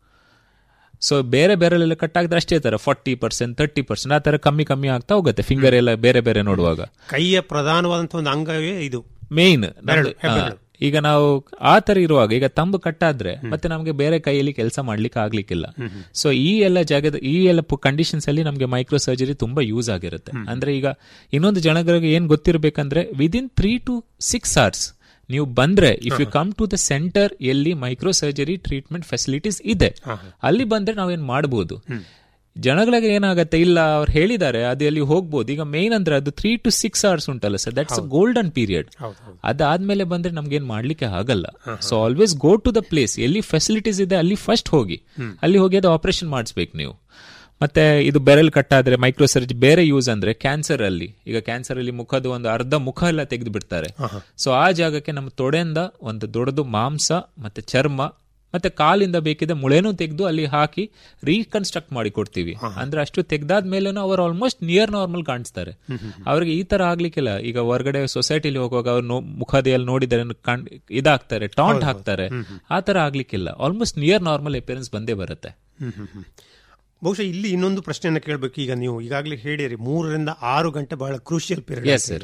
[SPEAKER 4] ಸೊ ಬೇರೆ ಬೇರೆಲ್ಲ ಕಟ್ಟಾಗಿದ್ರೆ ಅಷ್ಟೇ ತರ ಫಾರ್ಟಿ ಪರ್ಸೆಂಟ್ ತರ್ಟಿ ಪರ್ಸೆಂಟ್ ಆ ತರ ಕಮ್ಮಿ ಕಮ್ಮಿ ಆಗ್ತಾ ಹೋಗುತ್ತೆ ಫಿಂಗರ್ ಎಲ್ಲ ಬೇರೆ ಬೇರೆ ನೋಡುವಾಗ
[SPEAKER 3] ಕೈಯ ಪ್ರಧಾನವಾದಂತಹ ಒಂದು ಅಂಗವೇ ಇದು
[SPEAKER 4] ಮೇನ್
[SPEAKER 3] ಬೆರಳು, ಹೆಬ್ಬೆರಳು.
[SPEAKER 4] ಈಗ ನಾವು ಆ ತರ ಇರುವಾಗ ಈಗ ತಂಬು ಕಟ್ಟಾದ್ರೆ ಮತ್ತೆ ನಮಗೆ ಬೇರೆ ಕೈಯಲ್ಲಿ ಕೆಲಸ ಮಾಡ್ಲಿಕ್ಕೆ ಆಗ್ಲಿಕ್ಕಿಲ್ಲ ಸೊ ಈ ಎಲ್ಲ ಜಾಗದ ಈ ಎಲ್ಲ ಕಂಡೀಷನ್ಸ್ ಅಲ್ಲಿ ನಮಗೆ ಮೈಕ್ರೋ ಸರ್ಜರಿ ತುಂಬಾ ಯೂಸ್ ಆಗಿರುತ್ತೆ ಅಂದ್ರೆ ಈಗ ಇನ್ನೊಂದು ಜನಗಳಿಗೆ ಏನ್ ಗೊತ್ತಿರಬೇಕಂದ್ರೆ within three to six hours ನೀವು ಬಂದ್ರೆ if you come to the centre ಎಲ್ಲಿ ಮೈಕ್ರೋ ಸರ್ಜರಿ ಟ್ರೀಟ್ಮೆಂಟ್ ಫೆಸಿಲಿಟೀಸ್ ಇದೆ ಅಲ್ಲಿ ಬಂದ್ರೆ ನಾವೇನ್ ಮಾಡಬಹುದು ಜನಗಳಿಗೆ ಏನಾಗತ್ತೆ ಇಲ್ಲ ಅವ್ರು ಹೇಳಿದ್ದಾರೆ ಅದು ಎಲ್ಲಿ ಹೋಗ್ಬೋದು ಈಗ ಮೇನ್ ಅಂದ್ರೆ ಅದು ತ್ರೀ ಟು ಸಿಕ್ಸ್ ಅವರ್ಸ್ ಉಂಟಲ್ಲ sir that's a golden period ಅದಾದ್ಮೇಲೆ ಬಂದ್ರೆ ನಮ್ಗೇನ್ ಮಾಡ್ಲಿಕ್ಕೆ ಆಗಲ್ಲ so always go to the place ಎಲ್ಲಿ ಫೆಸಿಲಿಟೀಸ್ ಇದೆ ಅಲ್ಲಿ ಫಸ್ಟ್ ಹೋಗಿ ಅಲ್ಲಿ ಹೋಗಿ ಅದು ಆಪರೇಷನ್ ಮಾಡಿಸ್ಬೇಕು ನೀವು ಮತ್ತೆ ಇದು ಬೆರಲ್ ಕಟ್ಟಾದ್ರೆ ಮೈಕ್ರೋ ಸರ್ಜರಿ ಬೇರೆ ಯೂಸ್ ಅಂದ್ರೆ ಕ್ಯಾನ್ಸರ್ ಅಲ್ಲಿ ಈಗ ಕ್ಯಾನ್ಸರ್ ಅಲ್ಲಿ ಮುಖದ ಒಂದು ಅರ್ಧ ಮುಖ ಎಲ್ಲ ತೆಗೆದು ಬಿಡ್ತಾರೆ ಸೊ ಆ ಜಾಗಕ್ಕೆ ನಮ್ಮ ತೊಡೆಯಿಂದ ಒಂದು ದೊಡ್ಡದು ಮಾಂಸ ಮತ್ತೆ ಚರ್ಮ ಮತ್ತೆ ಕಾಲಿಂದ ಬೇಕಿದ್ರೆ ಮುಳೆನೂ ತೆಗೆದು ಅಲ್ಲಿ ಹಾಕಿ ರೀಕನ್ಸ್ಟ್ರಕ್ಟ್ ಮಾಡಿ ಕೊಡ್ತೀವಿ ಅಂದ್ರೆ ಅಷ್ಟು ತೆಗ್ದಾದ್ಮೇಲೆ ಅವರು ಆಲ್ಮೋಸ್ಟ್ ನಿಯರ್ ನಾರ್ಮಲ್ ಕಾಣಿಸ್ತಾರೆ ಅವ್ರಿಗೆ ಈ ತರ ಆಗ್ಲಿಕ್ಕಿಲ್ಲ ಈಗ ಹೊರಗಡೆ ಸೊಸೈಟಿಲಿ ಹೋಗುವಾಗ ಅವ್ರು ನೋ- ಮುಖದಲ್ಲಿ ನೋಡಿದರೆ ಕಣ್- ಇದಾಗ್ತಾರೆ ಟಾಂಟ್ ಹಾಕ್ತಾರೆ ಆ ತರ ಆಗ್ಲಿಕ್ಕಿಲ್ಲ ಆಲ್ಮೋಸ್ಟ್ ನಿಯರ್ ನಾರ್ಮಲ್ ಅಪಿಯರೆನ್ಸ್ ಬಂದೇ ಬರುತ್ತೆ
[SPEAKER 3] ಹ್ಮ್, ಹ್ಮ್, ಹ್ಮ್. ಬಹುಶಃ ಇಲ್ಲಿ ಇನ್ನೊಂದು ಪ್ರಶ್ನೆಯನ್ನು ಕೇಳಬೇಕು ಈಗ ನೀವು ಈಗಾಗಲೇ ಹೇಳಿರಿ ಮೂರರಿಂದ ಆರು ಗಂಟೆ ಬಹಳ ಕ್ರೂಷಿಯಲ್
[SPEAKER 4] Yes,
[SPEAKER 3] ಪೀರಿಯಡ್
[SPEAKER 4] sir.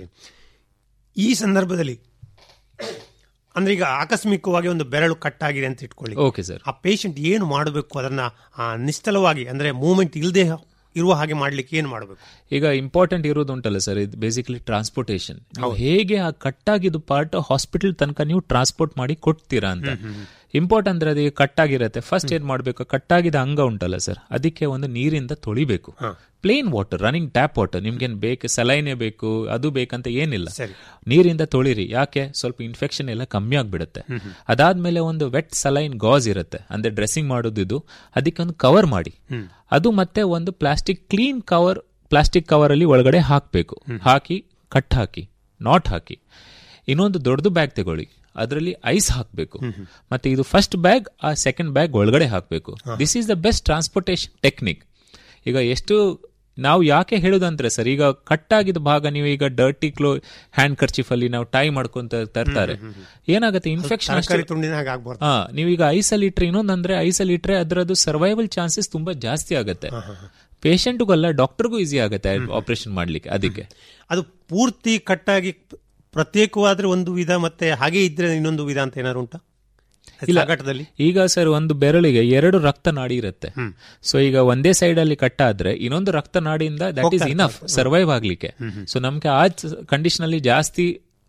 [SPEAKER 3] ಈ ಸಂದರ್ಭದಲ್ಲಿ ಅಂದ್ರೆ ಈಗ ಆಕಸ್ಮಿಕವಾಗಿ ಒಂದು ಬೆರಳು ಕಟ್ಟಾಗಿದೆ ಅಂತ ಇಟ್ಕೊಳ್ಳಿ
[SPEAKER 4] ಓಕೆ ಸರ್
[SPEAKER 3] ಆ ಪೇಷಂಟ್ ಏನು ಮಾಡಬೇಕು ಅದನ್ನ ಆ, ನಿಶ್ಚಲವಾಗಿ ಅಂದ್ರೆ ಮೂವ್ಮೆಂಟ್ ಇಲ್ಲದೆ ಇರುವ ಹಾಗೆ ಮಾಡ್ಲಿಕ್ಕೆ ಏನು ಮಾಡಬೇಕು
[SPEAKER 4] ಈಗ ಇಂಪಾರ್ಟೆಂಟ್ ಇರೋದು ಉಂಟಲ್ಲ ಸರ್ ಇದು ಬೇಸಿಕಲಿ ಟ್ರಾನ್ಸ್ಪೋರ್ಟೇಷನ್ ಹೇಗೆ ಆ ಕಟ್ಟಾಗಿದ್ದು ಪಾರ್ಟ್ ಹಾಸ್ಪಿಟಲ್ ತನಕ ನೀವು ಟ್ರಾನ್ಸ್ಪೋರ್ಟ್ ಮಾಡಿ ಕೊಡ್ತೀರಾ ಅಂತ ಇಂಪಾರ್ಟೆಂಟ್ ಅಂದ್ರೆ ಅದು ಕಟ್ಟಾಗಿರತ್ತೆ ಫಸ್ಟ್ ಏನ್ ಮಾಡ್ಬೇಕು ಕಟ್ಟಾಗಿದ ಅಂಗ ಉಂಟಲ್ಲ ಸರ್ ಅದಕ್ಕೆ ಒಂದು ನೀರಿಂದ ತೊಳಿಬೇಕು plain water running tap water ನಿಮ್ಗೇನ್ ಬೇಕು ಸಲೈನೇ ಬೇಕು ಅದು ಬೇಕಂತ ಏನಿಲ್ಲ
[SPEAKER 3] ಸರಿ.
[SPEAKER 4] ನೀರಿಂದ ತೊಳಿರಿ ಯಾಕೆ ಸ್ವಲ್ಪ ಇನ್ಫೆಕ್ಷನ್ ಎಲ್ಲ ಕಮ್ಮಿ ಆಗ್ಬಿಡುತ್ತೆ ಅದಾದ್ಮೇಲೆ ಒಂದು ವೆಟ್ ಸಲೈನ್ ಗಾಸ್ ಇರುತ್ತೆ ಅಂದ್ರೆ ಡ್ರೆಸ್ಸಿಂಗ್ ಮಾಡೋದು ಇದು ಅದಕ್ಕೆ ಒಂದು ಕವರ್ ಮಾಡಿ ಅದು ಮತ್ತೆ ಒಂದು plastic clean cover plastic cover ಅಲ್ಲಿ ಒಳಗಡೆ ಹಾಕಬೇಕು ಹಾಕಿ ಕಟ್ ಹಾಕಿ ನಾಟ್ ಹಾಕಿ ಇನ್ನೊಂದು ದೊಡ್ಡದು ಬ್ಯಾಗ್ ತಗೊಳ್ಳಿ ಅದರಲ್ಲಿ ಐಸ್ ಹಾಕಬೇಕು ಮತ್ತೆ ಇದು ಫಸ್ಟ್ ಬ್ಯಾಗ್ ಆ ಸೆಕೆಂಡ್ ಬ್ಯಾಗ್ ಒಳಗಡೆ ಹಾಕಬೇಕು this is the best transportation technique ಈಗ ಎಷ್ಟು ನಾವು ಯಾಕೆ ಹೇಳುದಂದ್ರೆ ಸರ್ ಈಗ ಕಟ್ಟಾಗಿದ್ದ ಭಾಗ ನೀವು ಈಗ ಡರ್ಟಿ ಕ್ಲೋ ಹ್ಯಾಂಡ್ ಕರ್ಚಿಫ್ ಅಲ್ಲಿ ನಾವು ಟೈ ಮಾಡ್ಕೊಂತ ತರ್ತಾರೆ ಏನಾಗುತ್ತೆ ಇನ್ಫೆಕ್ಷನ್
[SPEAKER 3] ತರಕಾರಿ ತುಂಡಿನ ಹಾಗೆ ಆಗ್ಬಾರ್ದು
[SPEAKER 4] ಹಾ ನೀವೀಗ ಐಸಲ್ಲಿ ಇಟ್ರೆ ಇನ್ನೊಂದಂದ್ರೆ ಐಸಲ್ಲಿ ಇಟ್ರೆ ಅದರದ್ದು ಸರ್ವೈವಲ್ ಚಾನ್ಸಸ್ ತುಂಬಾ ಜಾಸ್ತಿ ಆಗುತ್ತೆ ಪೇಷಂಟ್ಗಲ್ಲ ಡಾಕ್ಟರ್ಗೂ ಈಸಿ ಆಗುತ್ತೆ ಆಪರೇಷನ್ ಮಾಡ್ಲಿಕ್ಕೆ ಅದಕ್ಕೆ
[SPEAKER 3] ಅದು ಪೂರ್ತಿ ಕಟ್ಟಾಗಿ ಪ್ರತ್ಯೇಕವಾದ್ರೆ ಒಂದು ವಿಧ ಮತ್ತೆ ಹಾಗೆ ಇದ್ರೆ ಇನ್ನೊಂದು ವಿಧ ಅಂತ ಏನಾದ್ರು ಉಂಟಾ
[SPEAKER 4] ಇಲ್ಲ.
[SPEAKER 3] ಸಾಗಾಟದಲ್ಲಿ
[SPEAKER 4] ಈಗ ಸರ್ ಒಂದು ಬೆರಳಿಗೆ ಎರಡು ರಕ್ತ ನಾಡಿ ಇರುತ್ತೆ ಸೊ ಈಗ ಒಂದೇ ಸೈಡ್ ಅಲ್ಲಿ ಕಟ್ಟಾದ್ರೆ ಇನ್ನೊಂದು ರಕ್ತ ನಾಡಿಯಿಂದ ದಟ್ ಈಸ್ ಇನಫ್ ಸರ್ವೈವ್ ಆಗ್ಲಿಕ್ಕೆ ಸೊ ನಮ್ಗೆ ಆ ಕಂಡೀಷನ್ ಅಲ್ಲಿ ಜಾಸ್ತಿ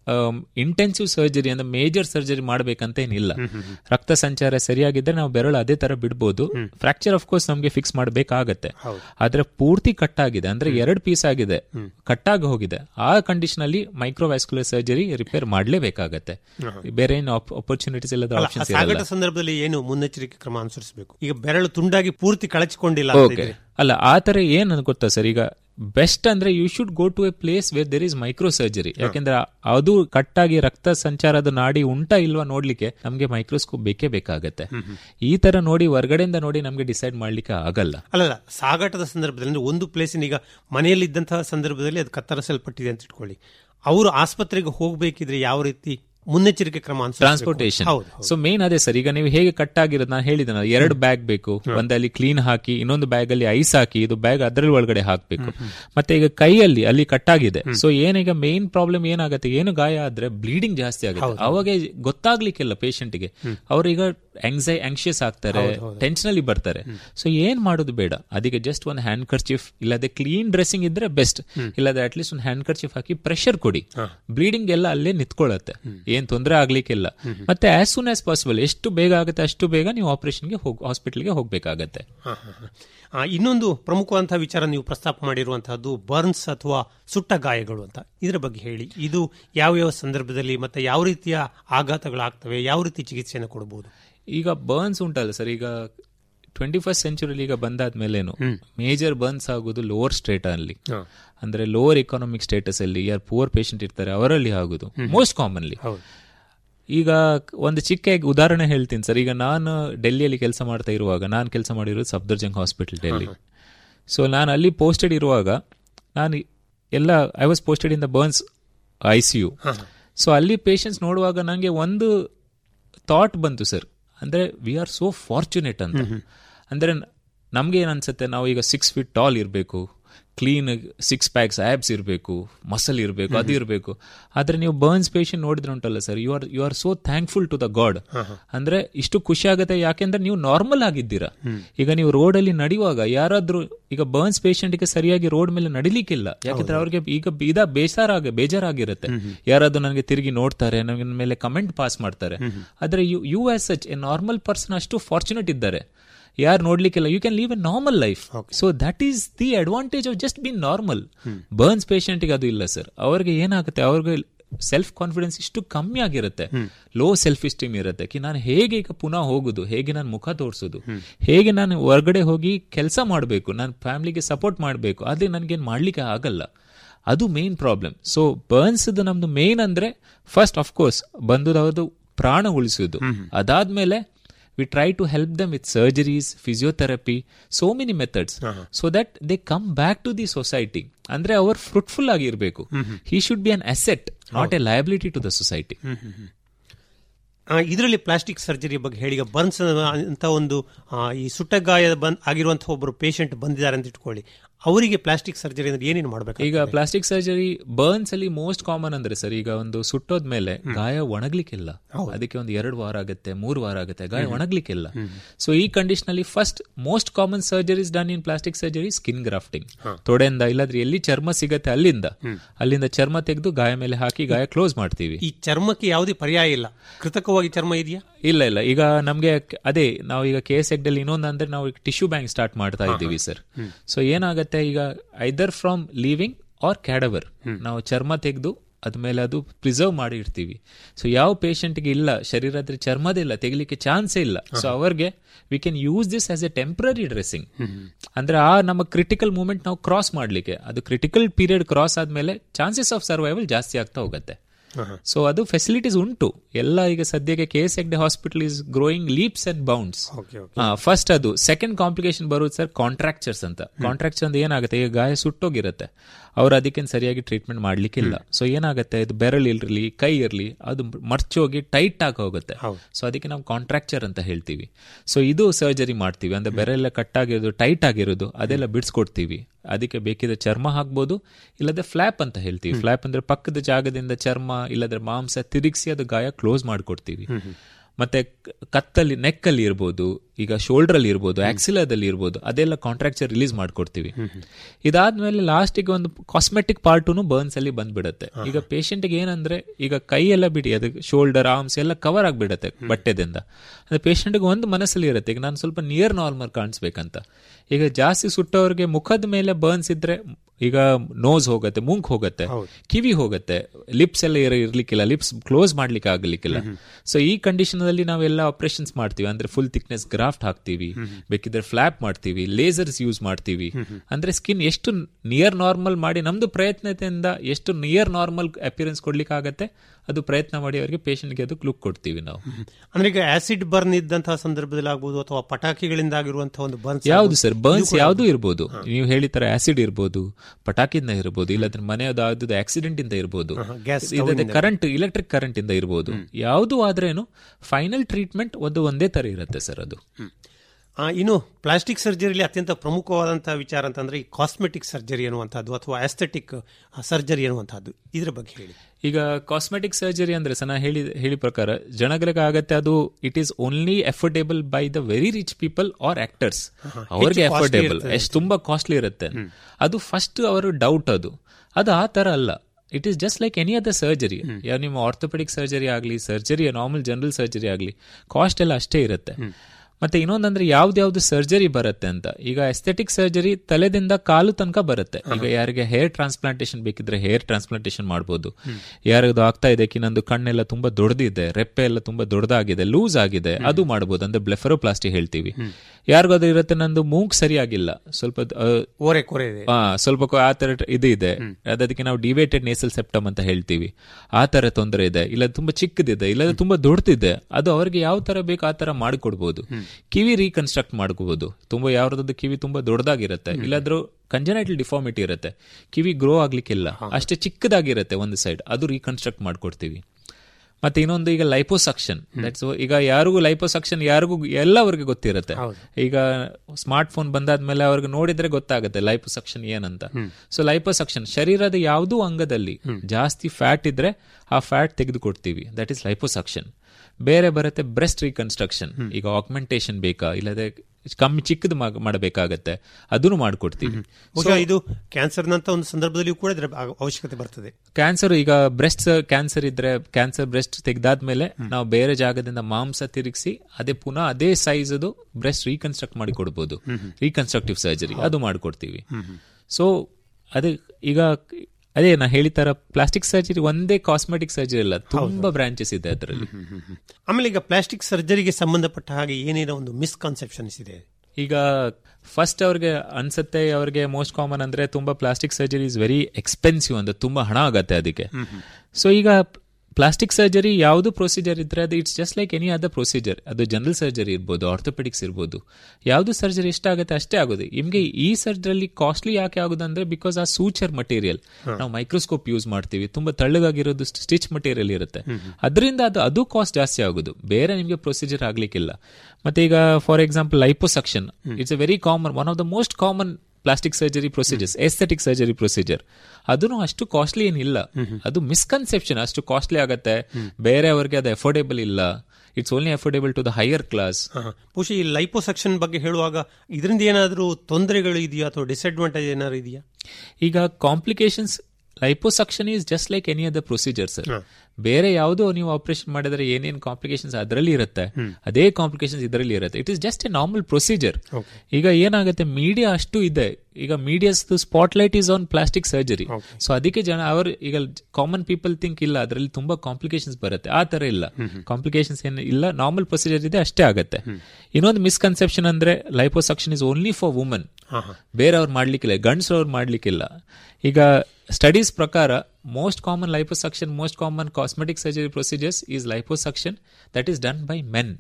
[SPEAKER 4] ಇಂಟೆನ್ಸಿವ್ ಸರ್ಜರಿ ಅಂದ್ರೆ ಮೇಜರ್ ಸರ್ಜರಿ ಮಾಡ್ಬೇಕಂತ ಏನಿಲ್ಲ ರಕ್ತ ಸಂಚಾರ ಸರಿಯಾಗಿದ್ರೆ ನಾವು ಬೆರಳು ಅದೇ ತರ ಬಿಡ್ಬೋದು ಫ್ರಾಕ್ಚರ್ ಆಫ್ ಕೋರ್ಸ್ ನಮಗೆ ಫಿಕ್ಸ್ ಮಾಡಬೇಕಾಗತ್ತೆ ಆದ್ರೆ ಪೂರ್ತಿ ಕಟ್ ಆಗಿದೆ ಅಂದ್ರೆ ಎರಡು ಪೀಸ್ ಆಗಿದೆ ಕಟ್ಟಾಗಿ ಹೋಗಿದೆ ಆ ಕಂಡೀಷನ್ ಅಲ್ಲಿ ಮೈಕ್ರೋವ್ಯಾಸ್ಕುಲರ್ ಸರ್ಜರಿ ರಿಪೇರ್ ಮಾಡ್ಲೇಬೇಕಾಗತ್ತೆ ಬೇರೆ ಏನು ಅಪರ್ಚುನಿಟೀಸ್ ಇಲ್ಲದ
[SPEAKER 3] ಅಲ್ಲ, ಆ
[SPEAKER 4] ಆಪ್ಷನ್ಸ್
[SPEAKER 3] ಸಾಗಾಟ
[SPEAKER 4] ಇರಲ್ಲ
[SPEAKER 3] ಸಂದರ್ಭದಲ್ಲಿ ಏನು ಮುನ್ನೆಚ್ಚರಿಕೆ ಕ್ರಮ ಅನುಸರಿಸಬೇಕು ಈಗ ಬೆರಳು ತುಂಡಾಗಿ ಪೂರ್ತಿ ಕಳಚಿಕೊಂಡಿಲ್ಲ ಅಂತ
[SPEAKER 4] ಓಕೆ
[SPEAKER 3] ಇದ್ರೆ.
[SPEAKER 4] ಅಲ್ಲ ಆ ತರ ಏನ್ ಅನ್ ಗೊತ್ತಾ ಸರ್ ಈಗ ಬೆಸ್ಟ್ ಅಂದ್ರೆ you should go to a place where there is micro surgery ಯಾಕೆಂದ್ರೆ ಅದು ಕಟ್ಟಾಗಿ ರಕ್ತ ಸಂಚಾರದ ನಾಡಿ ಉಂಟಾ ಇಲ್ವಾ ನೋಡ್ಲಿಕ್ಕೆ ನಮ್ಗೆ ಮೈಕ್ರೋಸ್ಕೋಪ್ ಬೇಕೇ ಬೇಕಾಗತ್ತೆ ಈ ತರ ನೋಡಿ ಹೊರಗಡೆಯಿಂದ ನೋಡಿ ನಮ್ಗೆ ಡಿಸೈಡ್ ಮಾಡ್ಲಿಕ್ಕೆ ಆಗಲ್ಲ
[SPEAKER 3] ಅಲ್ಲಲ್ಲ ಸಾಗಾಟದ ಸಂದರ್ಭದಲ್ಲಿ ಅಂದ್ರೆ ಒಂದು ಪ್ಲೇಸಿನ ಈಗ ಮನೆಯಲ್ಲಿದ್ದಂತಹ ಸಂದರ್ಭದಲ್ಲಿ ಅದು ಕತ್ತರಿಸಲ್ಪಟ್ಟಿದೆ ಅಂತ ಇಟ್ಕೊಳ್ಳಿ ಅವರು ಆಸ್ಪತ್ರೆಗೆ ಹೋಗ್ಬೇಕಿದ್ರೆ ಯಾವ ರೀತಿ ಮುನ್ನೆಚ್ಚರಿಕೆ ಕ್ರಮ ಅನುಸರಿಸಬೇಕು?
[SPEAKER 4] ಟ್ರಾನ್ಸ್ಪೋರ್ಟೇಷನ್
[SPEAKER 3] ಹೌದು ಹೌದು.
[SPEAKER 4] ಸೊ ಮೇನ್ ಅದೇ ಸರ್ ಈಗ ನೀವು ಹೇಗೆ ಕಟ್ ಆಗಿರೋದು ನಾನು ಹೇಳಿದ ಎರಡು ಬ್ಯಾಗ್ ಬೇಕು ಒಂದಲ್ಲಿ ಕ್ಲೀನ್ ಹಾಕಿ ಇನ್ನೊಂದು ಬ್ಯಾಗ್ ಅಲ್ಲಿ ಐಸ್ ಹಾಕಿ ಇದು ಬ್ಯಾಗ್ ಅದರಲ್ಲಿ ಒಳಗಡೆ ಹಾಕ್ಬೇಕು ಮತ್ತೆ ಈಗ ಕೈಯಲ್ಲಿ ಅಲ್ಲಿ ಕಟ್ ಆಗಿದೆ ಸೊ ಏನೀಗ ಮೇನ್ ಪ್ರಾಬ್ಲಮ್ ಏನಾಗುತ್ತೆ ಏನು ಗಾಯ ಆದ್ರೆ ಬ್ಲೀಡಿಂಗ್ ಜಾಸ್ತಿ ಆಗುತ್ತೆ ಅವಾಗ ಗೊತ್ತಾಗ್ಲಿಕ್ಕಿಲ್ಲ ಪೇಷಂಟ್ಗೆ ಅವ್ರೀಗ ಆಂಗ್ಸೈ ಆಂಕ್ಷಿಯಸ್ ಆಗ್ತಾರೆ ಟೆನ್ಷನ್ ಅಲ್ಲಿ ಬರ್ತಾರೆ ಸೊ ಏನ್ ಮಾಡೋದು ಬೇಡ ಅದಕ್ಕೆ ಜಸ್ಟ್ ಒಂದು ಹ್ಯಾಂಡ್ ಕರ್ಚಿಫ್ ಇಲ್ಲದೆ ಕ್ಲೀನ್ ಡ್ರೆಸ್ಸಿಂಗ್ ಇದ್ರೆ ಬೆಸ್ಟ್ ಇಲ್ಲದೆ ಅಟ್ಲೀಸ್ಟ್ ಒಂದು ಹ್ಯಾಂಡ್ ಕರ್ಚಿಫ್ ಹಾಕಿ ಪ್ರೆಷರ್ ಕೊಡಿ ಬ್ಲೀಡಿಂಗ್ ಎಲ್ಲ ಅಲ್ಲೇ ನಿಂತ್ಕೊಳ್ಳುತ್ತೆ ಏನ್ ತೊಂದರೆ ಆಗ್ಲಿಕ್ಕಿಲ್ಲ ಮತ್ತೆ ಆಸ್ ಸೂನ್ ಆಸ್ ಪಾಸಿಬಲ್ ಎಷ್ಟು ಬೇಗ ಆಗುತ್ತೆ ಅಷ್ಟು ಬೇಗ ನೀವು ಆಪರೇಷನ್ಗೆ ಹೋಗ್ ಹಾಸ್ಪಿಟಲ್ಗೆ ಹೋಗ್ಬೇಕಾಗತ್ತೆ
[SPEAKER 3] ಹ, ಹ, ಹ. ಆ, ಇನ್ನೊಂದು ಪ್ರಮುಖವಾದಂತಹ ವಿಚಾರ ನೀವು ಪ್ರಸ್ತಾಪ ಮಾಡಿರುವಂತಹದ್ದು ಬರ್ನ್ಸ್ ಅಥವಾ ಸುಟ್ಟ ಗಾಯಗಳು ಅಂತ ಇದರ ಬಗ್ಗೆ ಹೇಳಿ ಇದು ಯಾವ ಯಾವ ಸಂದರ್ಭದಲ್ಲಿ ಮತ್ತೆ ಯಾವ ರೀತಿಯ ಆಘಾತಗಳಾಗ್ತವೆ ಯಾವ ರೀತಿ ಚಿಕಿತ್ಸೆಯನ್ನು ಕೊಡಬಹುದು
[SPEAKER 4] ಈಗ ಬರ್ನ್ಸ್ ಉಂಟಲ್ಲ ಸರ್ ಈಗ ಟ್ವೆಂಟಿ ಫಸ್ಟ್ ಸೆಂಚುರಿಲಿ ಈಗ ಬಂದಾದ್ಮೇಲೇನು ಮೇಜರ್ ಬರ್ನ್ಸ್ ಆಗೋದು ಲೋವರ್ ಸ್ಟೇಟ್ ಅಲ್ಲಿ ಅಂದ್ರೆ ಲೋವರ್ ಎಕಾನಮಿಕ್ ಸ್ಟೇಟಸ್ ಅಲ್ಲಿ ಯಾರು ಪೂರ್ ಪೇಷಂಟ್ ಇರ್ತಾರೆ ಅವರಲ್ಲಿ ಆಗುದು ಮೋಸ್ಟ್ ಕಾಮನ್ಲಿ
[SPEAKER 3] ಹೌದು
[SPEAKER 4] ಈಗ ಒಂದು ಚಿಕ್ಕ ಉದಾಹರಣೆ ಹೇಳ್ತೀನಿ ಸರ್ ಈಗ ನಾನು ಡೆಲ್ಲಿಯಲ್ಲಿ ಕೆಲಸ ಮಾಡ್ತಾ ಇರುವಾಗ ನಾನು ಕೆಲಸ ಮಾಡಿರೋದು ಸಫ್ದರ್ಜಂಗ್ ಹಾಸ್ಪಿಟಲ್ ಡೆಲ್ಲಿ ಸೊ ನಾನು ಅಲ್ಲಿ ಪೋಸ್ಟೆಡ್ ಇರುವಾಗ ನಾನು ಎಲ್ಲ I was posted in the burns I C U so ಅಲ್ಲಿ ಪೇಷಂಟ್ಸ್ ನೋಡುವಾಗ ನನಗೆ ಒಂದು ಥಾಟ್ ಬಂತು ಸರ್ ಅಂದ್ರೆ ವಿ ಆರ್ ಸೋ ಫಾರ್ಚುನೇಟ್ ಅಂತ ಅಂದ್ರೆ ನಮ್ಗೆ ಏನ್ ಅನ್ಸುತ್ತೆ ನಾವು ಈಗ ಸಿಕ್ಸ್ ಫೀಟ್ ಟಾಲ್ ಇರಬೇಕು ಕ್ಲೀನ್ ಸಿಕ್ಸ್ ಪ್ಯಾಕ್ಸ್ ಆಬ್ಸ್ ಇರಬೇಕು ಮಸಲ್ ಇರಬೇಕು ಅದು ಇರಬೇಕು ಆದ್ರೆ ನೀವು ಬರ್ನ್ಸ್ ಪೇಷಂಟ್ ನೋಡಿದ್ರೆ ಉಂಟಲ್ಲ sir you are you are so thankful to the God ಅಂದ್ರೆ ಇಷ್ಟು ಖುಷಿ ಆಗುತ್ತೆ ಯಾಕೆಂದ್ರೆ ನೀವು ನಾರ್ಮಲ್ ಆಗಿದ್ದೀರಾ ಈಗ ನೀವು ರೋಡ್ ಅಲ್ಲಿ ನಡೆಯುವಾಗ ಯಾರಾದ್ರೂ ಈಗ ಬರ್ನ್ಸ್ ಪೇಷಂಟ್ಗೆ ಸರಿಯಾಗಿ ರೋಡ್ ಮೇಲೆ ನಡಿಲಿಕ್ಕಿಲ್ಲ ಯಾಕಂದ್ರೆ ಅವ್ರಿಗೆ ಈಗ ಇದ ಬೇಸರ ಬೇಜಾರಾಗಿರುತ್ತೆ ಯಾರಾದ್ರೂ ನನಗೆ ತಿರುಗಿ ನೋಡ್ತಾರೆ ನನಗೆ ನನ್ನ ಮೇಲೆ ಕಮೆಂಟ್ ಪಾಸ್ ಮಾಡ್ತಾರೆ ಆದ್ರೆ you you as such a normal person ಅಷ್ಟು ಫಾರ್ಚುನೇಟ್ ಇದ್ದಾರೆ ಯಾರು ನೋಡ್ಲಿಕ್ಕಿಲ್ಲ you can live a normal life so that is the advantage of just be normal burns ಪೇಷಂಟ್ಗೆ ಅದು ಇಲ್ಲ ಸರ್ ಅವ್ರಿಗೆ ಏನಾಗುತ್ತೆ ಅವ್ರಿಗೆ ಸೆಲ್ಫ್ ಕಾನ್ಫಿಡೆನ್ಸ್ ಇಷ್ಟು ಕಮ್ಮಿ ಆಗಿರುತ್ತೆ ಲೋ ಸೆಲ್ಫ್ ಇಸ್ಟೀಮ್ ಇರುತ್ತೆ ಕಿ ನಾನು ಹೇಗೆ ಈಗ ಪುನಃ ಹೋಗುದು ಹೇಗೆ ನಾನು ಮುಖ ತೋರಿಸೋದು ಹೇಗೆ ನಾನು ಹೊರಗಡೆ ಹೋಗಿ ಕೆಲಸ ಮಾಡಬೇಕು ನಾನು ಫ್ಯಾಮಿಲಿಗೆ ಸಪೋರ್ಟ್ ಮಾಡಬೇಕು ಅದೇ ನನಗೇನು ಮಾಡ್ಲಿಕ್ಕೆ ಆಗಲ್ಲ ಅದು ಮೇನ್ ಪ್ರಾಬ್ಲಮ್ ಸೊ ಬರ್ನ್ಸ್ ನಮ್ದು ಮೇನ್ ಅಂದ್ರೆ ಫಸ್ಟ್ ಆಫ್ ಕೋರ್ಸ್ ಬಂದದ್ದು ಪ್ರಾಣ ಉಳಿಸೋದು ಅದಾದ್ಮೇಲೆ we try to help them with surgeries physiotherapy so many methods so that they come back to the society ಅಂದ್ರೆ ಅವ್ರು ಫ್ರೂಟ್ಫುಲ್ ಆಗಿರ್ಬೇಕು he should be an asset not a liability to the society
[SPEAKER 3] ಇದರಲ್ಲಿ plastic surgery ಬಗ್ಗೆ ಹೇಳಿ ಈಗ burns ಅಂತ ಒಂದು ಆ, ಈ ಸುಟ್ಟಗಾಯ ಬಂದ್ ಆಗಿರುವಂತಹ ಒಬ್ಬರು ಪೇಷಂಟ್ ಬಂದಿದ್ದಾರೆ ಅಂತ ಇಟ್ಕೊಳ್ಳಿ ಅವರಿಗೆ ಪ್ಲಾಸ್ಟಿಕ್ ಸರ್ಜರಿ ಅಂದ್ರೆ ಏನೇನು ಮಾಡಬೇಕು
[SPEAKER 4] ಈಗ ಪ್ಲಾಸ್ಟಿಕ್ ಸರ್ಜರಿ ಬರ್ನ್ಸ್ ಅಲ್ಲಿ ಮೋಸ್ಟ್ ಕಾಮನ್ ಅಂದ್ರೆ ಸರ್ ಈಗ ಒಂದು ಸುಟ್ಟೋದ್ಮೇಲೆ ಗಾಯ ಒಣಗ್ಲಿಕ್ಕಿಲ್ಲ ಅದಕ್ಕೆ ಒಂದು ಎರಡು ವಾರ ಆಗುತ್ತೆ ಮೂರು ವಾರ ಆಗುತ್ತೆ ಗಾಯ ಒಣಗ್ಲಿಕ್ಕಿಲ್ಲ ಸೊ ಈ ಕಂಡೀಷನ್ ಅಲ್ಲಿ first most common surgeries done in plastic surgery skin grafting ತೊಡೆಯಿಂದ ಇಲ್ಲಾದ್ರೆ ಎಲ್ಲಿ ಚರ್ಮ ಸಿಗತ್ತೆ ಅಲ್ಲಿಂದ ಅಲ್ಲಿಂದ ಚರ್ಮ ತೆಗೆದು ಗಾಯ ಮೇಲೆ ಹಾಕಿ ಗಾಯ ಕ್ಲೋಸ್ ಮಾಡ್ತೀವಿ
[SPEAKER 3] ಈ ಚರ್ಮಕ್ಕೆ ಯಾವುದೇ ಪರ್ಯಾಯ ಇಲ್ಲ ಕೃತಕವಾಗಿ ಚರ್ಮ ಇದೆಯಾ
[SPEAKER 4] ಇಲ್ಲ ಇಲ್ಲ ಈಗ ನಮ್ಗೆ ಕ- ಅದೇ ನಾವು ಈಗ ಕೆ ಎಸ್ ಎಗ್ಡಲ್ಲಿ ಇನ್ನೊಂದು ಅಂದ್ರೆ ನಾವು ಟಿಶ್ಯೂ ಬ್ಯಾಂಕ್ ಸ್ಟಾರ್ಟ್ ಮಾಡ್ತಾ ಇದ್ದೀವಿ ಸರ್ ಸೊ ಏನಾಗುತ್ತೆ ಈಗ either from living or cadaver ನಾವು ಚರ್ಮ ತೆಗೆದು ಅದ್ಮೇಲೆ ಅದು ಪ್ರಿಸರ್ವ್ ಮಾಡಿ ಇಡ್ತೀವಿ ಸೊ ಯಾವ ಪೇಷಂಟ್ಗೆ ಇಲ್ಲ ಶರೀರದ ಚರ್ಮದೇ ಇಲ್ಲ ತೆಗಿಲಿಕ್ಕೆ ಚಾನ್ಸೇ ಇಲ್ಲ ಸೊ ಅವ್ರಿಗೆ we can use this as a temporary dressing ಅಂದ್ರೆ ಆ ನಮ್ಮ ಕ್ರಿಟಿಕಲ್ ಮೂಮೆಂಟ್ ನಾವು ಕ್ರಾಸ್ ಮಾಡ್ಲಿಕ್ಕೆ ಅದು ಕ್ರಿಟಿಕಲ್ ಪೀರಿಯಡ್ ಕ್ರಾಸ್ ಆದ್ಮೇಲೆ ಚಾನ್ಸಸ್ ಆಫ್ ಸರ್ವೈವಲ್ ಜಾಸ್ತಿ ಆಗ್ತಾ ಹೋಗುತ್ತೆ ಸೊ ಅದು ಫೆಸಿಲಿಟೀಸ್ ಉಂಟು ಎಲ್ಲ ಈಗ ಸದ್ಯಕ್ಕೆ K S Hegde hospital is growing leaps and bounds
[SPEAKER 3] okay
[SPEAKER 4] first ಅದು ಸೆಕೆಂಡ್ ಕಾಂಪ್ಲಿಕೇಶನ್ ಬರೋದು ಸರ್ ಕಾಂಟ್ರಾಕ್ಚರ್ಸ್ ಅಂತ ಕಾಂಟ್ರಾಕ್ಚರ್ ಅಂದ್ರೆ ಏನಾಗುತ್ತೆ ಈಗ ಗಾಯ ಸುಟ್ಟೋಗಿರುತ್ತೆ ಅವ್ರು ಅದಕ್ಕೇನು ಸರಿಯಾಗಿ ಟ್ರೀಟ್ಮೆಂಟ್ ಮಾಡ್ಲಿಕ್ಕಿಲ್ಲ ಸೊ ಏನಾಗುತ್ತೆ ಇದು ಬೆರಳು ಇರ್ಲಿ ಕೈ ಇರ್ಲಿ ಅದು ಮರ್ಚೋಗಿ ಟೈಟ್ ಆಗಿ ಹೋಗುತ್ತೆ ಸೊ ಅದಕ್ಕೆ ನಾವು ಕಾಂಟ್ರಾಕ್ಚರ್ ಅಂತ ಹೇಳ್ತೀವಿ ಸೊ ಇದು ಸರ್ಜರಿ ಮಾಡ್ತೀವಿ ಅಂದ್ರೆ ಬೆರೆಲ್ಲ ಕಟ್ ಆಗಿರೋದು ಟೈಟ್ ಆಗಿರೋದು ಅದೆಲ್ಲ ಬಿಡಿಸ್ಕೊಡ್ತೀವಿ ಅದಕ್ಕೆ ಬೇಕಿದ್ರೆ ಚರ್ಮ ಹಾಕ್ಬೋದು ಇಲ್ಲದ್ರೆ ಫ್ಲಾಪ್ ಅಂತ ಹೇಳ್ತೀವಿ ಫ್ಲಾಪ್ ಅಂದ್ರೆ ಪಕ್ಕದ ಜಾಗದಿಂದ ಚರ್ಮ ಇಲ್ಲದ್ರೆ ಮಾಂಸ ತಿರುಗಿಸಿ ಅದು ಗಾಯ ಕ್ಲೋಸ್ ಮಾಡ್ಕೊಡ್ತೀವಿ ಮತ್ತೆ ಕ- ಕತ್ತಲ್ಲಿ ನೆಕ್ ಅಲ್ಲಿ ಇರ್ಬೋದು ಈಗ ಶೋಲ್ಡರ್ ಅಲ್ಲಿ ಇರ್ಬೋದು ಆಕ್ಸಿಲಾದಲ್ಲಿ ಇರ್ಬೋದು ಅದೆಲ್ಲ ಕಾಂಟ್ರಾಕ್ಚರ್ ರಿಲೀಸ್ ಮಾಡ್ಕೊಡ್ತೀವಿ ಇದಾದ್ಮೇಲೆ ಲಾಸ್ಟಿಗೆ ಒಂದು ಕಾಸ್ಮೆಟಿಕ್ ಪಾರ್ಟುನು ಬರ್ನ್ಸ್ ಅಲ್ಲಿ ಬಂದ್ಬಿಡುತ್ತೆ ಈಗ ಪೇಷಂಟ್ಗೆ ಏನಂದ್ರೆ ಈಗ ಕೈ ಎಲ್ಲ ಬಿಡಿ ಅದು ಶೋಲ್ಡರ್ ಆರ್ಮ್ಸ್ ಎಲ್ಲ ಕವರ್ ಆಗ್ಬಿಡತ್ತೆ ಬಟ್ಟೆದಿಂದ ಅಂದ್ರೆ ಪೇಷಂಟ್ಗೆ ಒಂದು ಮನಸ್ಸಲ್ಲಿ ಇರುತ್ತೆ ಈಗ ನಾನು ಸ್ವಲ್ಪ ನಿಯರ್ ನಾರ್ಮಲ್ ಕಾಣಿಸ್ಬೇಕಂತ ಈಗ ಜಾಸ್ತಿ ಸುಟ್ಟವ್ರಿಗೆ ಮುಖದ ಮೇಲೆ ಬರ್ನ್ಸ್ ಇದ್ರೆ ಈಗ ನೋಸ್ ಹೋಗುತ್ತೆ ಮುಂಕ್ ಹೋಗುತ್ತೆ ಕಿವಿ ಹೋಗುತ್ತೆ ಲಿಪ್ಸ್ ಎಲ್ಲ ಇರ- ಇರ್ಲಿಕ್ಕಿಲ್ಲ ಲಿಪ್ಸ್ ಕ್ಲೋಸ್ ಮಾಡ್ಲಿಕ್ಕೆ ಆಗ್ಲಿಕ್ಕಿಲ್ಲ ಸೊ ಈ ಕಂಡೀಷನ್ ಅಲ್ಲಿ ನಾವೆಲ್ಲ ಆಪರೇಷನ್ಸ್ ಮಾಡ್ತೀವಿ ಅಂದ್ರೆ ಫುಲ್ ಥಿಕ್ನೆಸ್ ಗ್ರಾಫ್ಟ್ ಹಾಕ್ತೀವಿ ಬೇಕಿದ್ರೆ ಫ್ಲಾಪ್ ಮಾಡ್ತೀವಿ ಲೇಸರ್ಸ್ ಯೂಸ್ ಮಾಡ್ತೀವಿ ಅಂದ್ರೆ ಸ್ಕಿನ್ ಎಷ್ಟು ನಿಯರ್ ನಾರ್ಮಲ್ ಮಾಡಿ ನಮ್ದು ಪ್ರಯತ್ನದಿಂದ ಎಷ್ಟು ನಿಯರ್ ನಾರ್ಮಲ್ ಅಪಿಯರೆನ್ಸ್ ಕೊಡ್ಲಿಕ್ಕೆ ಆಗತ್ತೆ ಅದು ಪ್ರಯತ್ನ ಮಾಡಿ ಅವರಿಗೆ ಪೇಷಂಟ್ಗೆ ಅದು ಲುಕ್ ಕೊಡ್ತೀವಿ ನಾವು
[SPEAKER 3] ಅಂದ್ರೆ ಈಗ ಆಸಿಡ್ ಬರ್ನ್ ಇದ್ದಂತಹ ಸಂದರ್ಭದಲ್ಲಿ ಆಗ್ಬೋದು ಅಥವಾ ಪಟಾಕಿಗಳಿಂದ ಆಗಿರುವಂತಹ ಒಂದು ಬರ್ನ್
[SPEAKER 4] ಯಾವುದು ಸರ್ ಬರ್ನ್ಸ್ ಯಾವುದು ಇರ್ಬೋದು ನೀವು ಹೇಳಿತರ ಆಸಿಡ್ ಇರ್ಬೋದು ಪಟಾಕಿಯಿಂದ ಇರ್ಬೋದು ಇಲ್ಲದ್ರೆ ಮನೆಯದಾದ ಆಕ್ಸಿಡೆಂಟ್ ಇಂದ ಇರ್ಬೋದು
[SPEAKER 3] gas
[SPEAKER 4] ಇಲ್ಲದೆ ಕರೆಂಟ್ ಇಲೆಕ್ಟ್ರಿಕ್ ಕರೆಂಟ್ ಇಂದ ಇರ್ಬೋದು ಯಾವುದು ಆದ್ರೇನು ಫೈನಲ್ ಟ್ರೀಟ್ಮೆಂಟ್ ಒಂದು ಒಂದೇ ತರ ಇರುತ್ತೆ ಸರ್ ಅದು
[SPEAKER 3] ಆ, ಇನ್ನು ಪ್ಲಾಸ್ಟಿಕ್ ಸರ್ಜರಿಲಿ ಅತ್ಯಂತ ಪ್ರಮುಖವಾದಂತಹ ವಿಚಾರ ಅಂತಂದ್ರೆ ಈ ಕಾಸ್ಮೆಟಿಕ್ ಸರ್ಜರಿ ಅನ್ನುವಂಥದ್ದು ಅಥವಾ ಆಸ್ಥೆಟಿಕ್ ಸರ್ಜರಿ ಅನ್ನುವಂಥದ್ದು ಇದ್ರ ಬಗ್ಗೆ ಹೇಳಿ
[SPEAKER 4] ಈಗ ಕಾಸ್ಮೆಟಿಕ್ ಸರ್ಜರಿ ಅಂದ್ರೆ ಸಹ ನಾ ಹೇಳಿ ಹೇಳಿ ಪ್ರಕಾರ ಜನಗಳಿಗೆ ಆಗತ್ತೆ ಅದು it is only affordable by the very rich people or actors ಅವ್ರಿಗೆ
[SPEAKER 3] ಹೆಚ್ಚು costly
[SPEAKER 4] ಎಫೋರ್ಡೇಬಲ್
[SPEAKER 3] ಇರ್ತದೆ.
[SPEAKER 4] ಎಷ್ಟು ತುಂಬಾ ಕಾಸ್ಟ್ಲಿ ಇರುತ್ತೆ ಅದು ಫಸ್ಟ್ ಅವರು ಡೌಟ್ ಅದು ಅದು ಆ ತರ ಅಲ್ಲ it is just like any other surgery ಯಾವ ನಿಮ್ಮ ಆರ್ಥೋಪೆಡಿಕ್ ಸರ್ಜರಿ ಆಗಲಿ ಸರ್ಜರಿ ನಾರ್ಮಲ್ ಜನರಲ್ ಸರ್ಜರಿ ಆಗಲಿ ಕಾಸ್ಟ್ ಎಲ್ಲ ಅಷ್ಟೇ ಇರುತ್ತೆ ಮತ್ತೆ ಇನ್ನೊಂದಂದ್ರೆ ಯಾವ್ದ್ಯಾವ್ದು ಸರ್ಜರಿ ಬರುತ್ತೆ ಅಂತ ಈಗ ಎಸ್ಥೆಟಿಕ್ ಸರ್ಜರಿ ತಲೆದಿಂದ ಕಾಲು ತನಕ ಬರುತ್ತೆ ಈಗ ಯಾರಿಗೆ ಹೇರ್ ಟ್ರಾನ್ಸ್ಪ್ಲಾಂಟೇಶನ್ ಬೇಕಿದ್ರೆ ಹೇರ್ ಟ್ರಾನ್ಸ್ಪ್ಲಾಂಟೇಶನ್ ಮಾಡ್ಬೋದು ಯಾರಿಗದು ಆಗ್ತಾ ಇದೆ ಕಿ ನಂದು ಕಣ್ಣೆಲ್ಲ ತುಂಬಾ ದೊಡ್ಡದಿದೆ ರೆಪ್ಪೆ ಎಲ್ಲ ತುಂಬಾ ದೊಡ್ಡದಾಗಿದೆ ಲೂಸ್ ಆಗಿದೆ ಅದು ಮಾಡ್ಬೋದು ಅಂದ್ರೆ ಬ್ಲೆಫರೋಪ್ಲಾಸ್ಟಿ ಹೇಳ್ತೀವಿ ಯಾರಿಗದು ಇರುತ್ತೆ ನಂದು ಮೂಗ್ ಸರಿಯಾಗಿಲ್ಲ ಸ್ವಲ್ಪ ಆ,
[SPEAKER 3] ಓರೆ ಕೊರೆ ಇದೆ
[SPEAKER 4] ಆ, ಸ್ವಲ್ಪ ಕೊ- ಆ ತರ ಇದು ಇದೆ ಅದಕ್ಕೆ ನಾವು ಡಿವೇಟೆಡ್ ನೇಸಲ್ ಸೆಪ್ಟಮ್ ಅಂತ ಹೇಳ್ತೀವಿ ಆ ತರ ತೊಂದರೆ ಇದೆ ಇಲ್ಲ ತುಂಬಾ ಚಿಕ್ಕದಿದೆ ಇಲ್ಲ ತುಂಬಾ ದೊಡ್ಡದಿದೆ ಅದು ಅವ್ರಿಗೆ ಯಾವ ತರ ಬೇಕು ಆ ತರ ಮಾಡಿಕೊಡ್ಬೋದು ಕಿವಿ ರೀಕನ್ಸ್ಟ್ರಕ್ಟ್ ಮಾಡ್ಕೋಬಹುದು ತುಂಬಾ ಯಾವ್ದಾದ್ರು ಕಿವಿ ತುಂಬಾ ದೊಡ್ಡದಾಗಿರುತ್ತೆ ಇಲ್ಲಾದ್ರೂ ಕಂಜನೈಟಲ್ ಡಿಫಾರ್ಮಿಟಿ ಇರುತ್ತೆ ಕಿವಿ ಗ್ರೋ ಆಗ್ಲಿಕ್ಕಿಲ್ಲ ಅಷ್ಟೇ ಚಿಕ್ಕದಾಗಿರುತ್ತೆ ಒಂದು ಸೈಡ್ ಅದು ರೀಕನ್ಸ್ಟ್ರಕ್ಟ್ ಮಾಡ್ಕೊಡ್ತೀವಿ ಮತ್ತೆ ಇನ್ನೊಂದು ಈಗ ಲೈಪೋಸಕ್ಷನ್ ದಟ್ಸ್ ಈಗ ಯಾರಿಗೂ ಲೈಪೋಸಕ್ಷನ್ ಯಾರಿಗೂ ಎಲ್ಲವರಿಗೆ ಗೊತ್ತಿರುತ್ತೆ ಈಗ ಸ್ಮಾರ್ಟ್ ಫೋನ್ ಬಂದಾದ್ಮೇಲೆ ಅವ್ರಿಗೆ ನೋಡಿದ್ರೆ ಗೊತ್ತಾಗುತ್ತೆ ಲೈಪೋಸಕ್ಷನ್ ಏನಂತ ಸೊ ಲೈಪೋಸಕ್ಷನ್ ಶರೀರದ ಯಾವುದೂ ಅಂಗದಲ್ಲಿ ಜಾಸ್ತಿ ಫ್ಯಾಟ್ ಇದ್ರೆ ಆ ಫ್ಯಾಟ್ ತೆಗೆದು ಕೊಡ್ತೀವಿ ದಟ್ ಇಸ್ ಲೈಪೋಸಕ್ಷನ್ ಬೇರೆ ಬರುತ್ತೆ ಬ್ರೆಸ್ಟ್ ರೀಕನ್ಸ್ಟ್ರಕ್ಷನ್ ಈಗ ಆಕ್ಮೆಂಟೇಷನ್ ಬೇಕಾ ಇಲ್ಲದೆ ಕಮ್ಮಿ ಚಿಕ್ಕದು ಮಾಡ್- ಮಾಡಬೇಕಾಗತ್ತೆ ಅದನ್ನು ಮಾಡ್ಕೊಡ್ತೀವಿ
[SPEAKER 3] ಬಹುಶಃ ಇದು ಕ್ಯಾನ್ಸರ್ನಂತ ಒಂದು ಸಂದರ್ಭದಲ್ಲಿಯೂ ಕೂಡ ಇದರ ಆ- ಅವಶ್ಯಕತೆ ಬರ್ತದೆ
[SPEAKER 4] ಕ್ಯಾನ್ಸರ್ ಈಗ ಬ್ರೆಸ್ಟ್ ಕ್ಯಾನ್ಸರ್ ಇದ್ರೆ ಕ್ಯಾನ್ಸರ್ ಬ್ರೆಸ್ಟ್ ತೆಗೆದಾದ್ಮೇಲೆ ನಾವು ಬೇರೆ ಜಾಗದಿಂದ ಮಾಂಸ ತಿರುಗಿಸಿ ಅದೇ ಪುನಃ ಅದೇ ಸೈಜ್ ಅದು ಬ್ರೆಸ್ಟ್ ರೀಕನ್ಸ್ಟ್ರಕ್ಟ್ ಮಾಡಿ ಕೊಡ್ಬೋದು ರೀಕನ್ಸ್ಟ್ರಕ್ಟಿವ್ ಸರ್ಜರಿ ಅದು ಮಾಡ್ಕೊಡ್ತೀವಿ ಸೊ ಅದೇ ಈಗ ಅದೇ ನಾ ಹೇಳಿತರ ಪ್ಲಾಸ್ಟಿಕ್ ಸರ್ಜರಿ ಒಂದೇ ಕಾಸ್ಮೆಟಿಕ್ ಸರ್ಜರಿ ಅಲ್ಲ ತುಂಬಾ ಬ್ರಾಂಚಸ್ ಇದೆ ಅದರಲ್ಲಿ
[SPEAKER 3] ಆಮೇಲೆ ಈಗ ಪ್ಲಾಸ್ಟಿಕ್ ಸರ್ಜರಿಗೆ ಸಂಬಂಧಪಟ್ಟ ಹಾಗೆ ಏನೇನೋ ಒಂದು ಮಿಸ್ಕನ್ಸೆಪ್ಷನ್ಸ್ ಇದೆ
[SPEAKER 4] ಈಗ ಫಸ್ಟ್ ಅವ್ರಿಗೆ ಅನ್ಸುತ್ತೆ ಅವ್ರಿಗೆ ಮೋಸ್ಟ್ ಕಾಮನ್ ಅಂದ್ರೆ ತುಂಬಾ plastic surgery is very expensive ಅಂದ್ರೆ ತುಂಬಾ ಹಣ ಆಗತ್ತೆ ಅದಕ್ಕೆ ಸೊ ಈಗ ಪ್ಲಾಸ್ಟಿಕ್ ಸರ್ಜರಿ ಯಾವುದು ಪ್ರೊಸೀಜರ್ ಇದ್ರೆ ಅದು it's just like any other procedure ಅದು ಜನರಲ್ ಸರ್ಜರಿ ಇರ್ಬೋದು ಆರ್ಥೋಪೆಡಿಕ್ಸ್ ಇರ್ಬೋದು ಯಾವುದು ಸರ್ಜರಿ ಎಷ್ಟಾಗುತ್ತೆ ಅಷ್ಟೇ ಆಗೋದು ನಿಮ್ಗೆ ಈ ಸರ್ಜರಿ ಕಾಸ್ಟ್ಲಿ ಯಾಕೆ ಆಗೋದಂದ್ರೆ ಬಿಕಾಸ್ ಆ ಸೂಚರ್ ಮಟೀರಿಯಲ್ ನಾವು ಮೈಕ್ರೋಸ್ಕೋಪ್ ಯೂಸ್ ಮಾಡ್ತೀವಿ ತುಂಬಾ ತಳ್ಳಗಾಗಿರೋದು ಸ್ಟಿಚ್ ಮಟೀರಿಯಲ್ ಇರುತ್ತೆ ಅದರಿಂದ ಅದು ಅದು ಕಾಸ್ಟ್ ಜಾಸ್ತಿ ಆಗೋದು ಬೇರೆ ನಿಮಗೆ ಪ್ರೊಸೀಜರ್ ಆಗ್ಲಿಕ್ಕಿಲ್ಲ ಮತ್ತೆ ಈಗ for example liposuction it's a very common one of the most common plastic surgery procedures aesthetic surgery procedure ಅದನ್ನು ಅಷ್ಟು ಕಾಸ್ಟ್ಲಿ ಏನಿಲ್ಲ ಅದು ಮಿಸ್ಕನ್ಸೆಪ್ಷನ್ ಅಷ್ಟು ಕಾಸ್ಟ್ಲಿ ಆಗತ್ತೆ ಬೇರೆಯವರಿಗೆ ಅದು ಅಫೋರ್ಡೇಬಲ್ ಇಲ್ಲ it's only affordable to the higher class
[SPEAKER 3] ಹಾ, ಹಾ. ಬಹುಶಃ ಈ ಲೈಪೋಸಕ್ಷನ್ ಬಗ್ಗೆ ಹೇಳುವಾಗ ಇದರಿಂದ ಏನಾದರೂ ತೊಂದರೆಗಳು ಇದೆಯಾ ಅಥವಾ ಡಿಸಡ್ವಾಂಟೇಜ್ ಏನಾದ್ರು ಇದೆಯಾ
[SPEAKER 4] ಈಗ complications liposuction is just like any other procedure sir ಬೇರೆ ಯಾವುದೋ ನೀವು ಆಪರೇಷನ್ ಮಾಡಿದ್ರೆ ಏನೇನು ಕಾಂಪ್ಲಿಕೇಶನ್ಸ್ ಅದರಲ್ಲಿ ಇರುತ್ತೆ ಅದೇ ಕಾಂಪ್ಲಿಕೇಶನ್ಸ್ ಇದರಲ್ಲಿ ಇರುತ್ತೆ it is just a normal procedure ಈಗ ಏನಾಗುತ್ತೆ ಮೀಡಿಯಾ ಅಷ್ಟು ಇದೆ ಈಗ media's spotlight is on plastic surgery so ಅದಕ್ಕೆ ಜನ ಅವರು ಈಗ ಕಾಮನ್ ಪೀಪಲ್ ಥಿಂಕ್ ಇಲ್ಲ ಅದರಲ್ಲಿ ತುಂಬಾ ಕಾಂಪ್ಲಿಕೇಶನ್ಸ್ ಬರುತ್ತೆ ಆ ತರ ಇಲ್ಲ ಕಾಂಪ್ಲಿಕೇಶನ್ಸ್ ಏನು ಇಲ್ಲ ನಾರ್ಮಲ್ ಪ್ರೊಸೀಜರ್ ಇದೆ ಅಷ್ಟೇ ಆಗುತ್ತೆ ಇನ್ನೊಂದು ಮಿಸ್ಕನ್ಸೆಪ್ಷನ್ ಅಂದ್ರೆ liposuction is only for woman ಬೇರೆಯವ್ರು ಮಾಡ್ಲಿಕ್ಕಿಲ್ಲ ಗಂಡ್ಸ್ರವ್ರು ಮಾಡ್ಲಿಕ್ಕಿಲ್ಲ ಈಗ ಸ್ಟಡೀಸ್ ಪ್ರಕಾರ most common liposuction most common cosmetic surgery procedures is liposuction that is done by men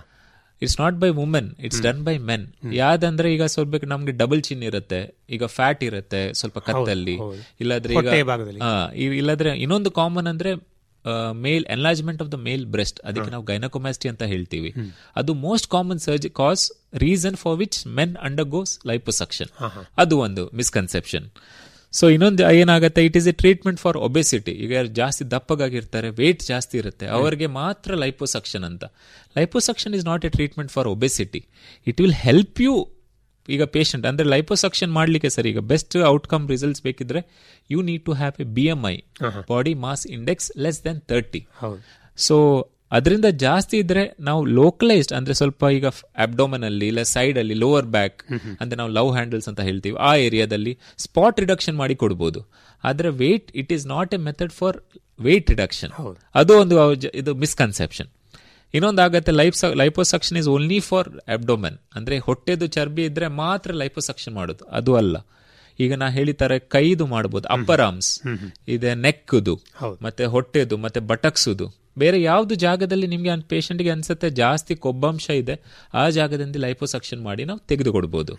[SPEAKER 4] it's not by women it's done by men ಯಾವ್ದಂದ್ರೆ ಈಗ ಸ್ವಲ್ಪ ನಮ್ಗೆ ಡಬಲ್ ಚಿನ್ ಇರುತ್ತೆ ಈಗ ಫ್ಯಾಟ್ ಇರುತ್ತೆ ಸ್ವಲ್ಪ ಕತ್ತಲ್ಲಿ ಇಲ್ಲಾದ್ರೆ ಈಗ
[SPEAKER 3] ಹೊಟ್ಟೆಯ ಭಾಗದಲ್ಲಿ.
[SPEAKER 4] ಆ, ಇವ್- ಇಲ್ಲಾದ್ರೆ ಇನ್ನೊಂದು ಕಾಮನ್ ಅಂದ್ರೆ male enlargement of the male breast ಅದಕ್ಕೆ ನಾವು ಗೈನಕೋಮ್ಯಾಸ್ಟಿ ಅಂತ ಹೇಳ್ತೀವಿ ಅದು ಮೋಸ್ಟ್ ಕಾಮನ್ ಸರ್ಜ್ cause reason for which men undergoes liposuction ಅದು ಒಂದು ಮಿಸ್ಕನ್ಸೆಪ್ಷನ್ ಸೊ ಇನ್ನೊಂದು ಏನಾಗುತ್ತೆ it is a treatment for obesity ಈಗ ಯಾರು ಜಾಸ್ತಿ ದಪ್ಪಗಾಗಿರ್ತಾರೆ ವೇಟ್ ಜಾಸ್ತಿ ಇರುತ್ತೆ ಅವರಿಗೆ ಮಾತ್ರ ಲೈಪೋಸಕ್ಷನ್ ಅಂತ liposuction is not a treatment for obesity it will help you ಈಗ ಪೇಷಂಟ್ ಅಂದ್ರೆ ಲೈಪೋಸಕ್ಷನ್ ಮಾಡಲಿಕ್ಕೆ ಸರ್ ಈಗ ಬೆಸ್ಟ್ ಔಟ್ಕಮ್ ರಿಸಲ್ಟ್ಸ್ ಬೇಕಿದ್ರೆ you need to have a B M I body mass index less than thirty
[SPEAKER 3] ಹೌದು
[SPEAKER 4] so ಅದರಿಂದ ಜಾಸ್ತಿ ಇದ್ರೆ ನಾವು ಲೋಕಲೈಸ್ಡ್ ಅಂದ್ರೆ ಸ್ವಲ್ಪ ಈಗ ಅಬ್ಡೋಮನ್ ಅಲ್ಲಿ ಇಲ್ಲ ಸೈಡ್ ಅಲ್ಲಿ ಲೋವರ್ ಬ್ಯಾಕ್ ಅಂದ್ರೆ ನಾವು ಲವ್ ಹ್ಯಾಂಡಲ್ಸ್ ಅಂತ ಹೇಳ್ತೀವಿ ಆ ಏರಿಯಾದಲ್ಲಿ ಸ್ಪಾಟ್ ರಿಡಕ್ಷನ್ ಮಾಡಿ ಕೊಡ್ಬೋದು ಆದ್ರೆ weight it is not a method for weight reduction ಅದು ಒಂದು ಜ- ಇದು ಮಿಸ್ಕನ್ಸೆಪ್ಷನ್ ಇನ್ನೊಂದಾಗತ್ತೆ life liposuction is only for abdomen ಅಂದ್ರೆ ಹೊಟ್ಟೆದು ಚರ್ಬಿ ಇದ್ರೆ ಮಾತ್ರ ಲೈಪೋಸಕ್ಷನ್ ಮಾಡೋದು ಅದು ಅಲ್ಲ ಈಗ ನಾ ಹೇಳಿತಾರೆ ಕೈದು ಮಾಡಬಹುದು ಅಪ್ಪರ್ ಆರ್ಮ್ಸ್ ಇದೆ ನೆಕ್ದು ಮತ್ತೆ ಹೊಟ್ಟೆದು ಮತ್ತೆ ಬಟಕ್ಸುದು ಬೇರೆ ಯಾವ್ದು ಜಾಗದಲ್ಲಿ ನಿಮ್ಗೆ ಪೇಷಂಟ್ಗೆ ಅನ್ಸುತ್ತೆ ಜಾಸ್ತಿ ಕೊಬ್ಬಂಶ ಇದೆ ಆ ಜಾಗದಿಂದ ಲೈಪೋಸಕ್ಷನ್ ಮಾಡಿ ನಾವು ತೆಗೆದುಕೊಡ್ಬೋದು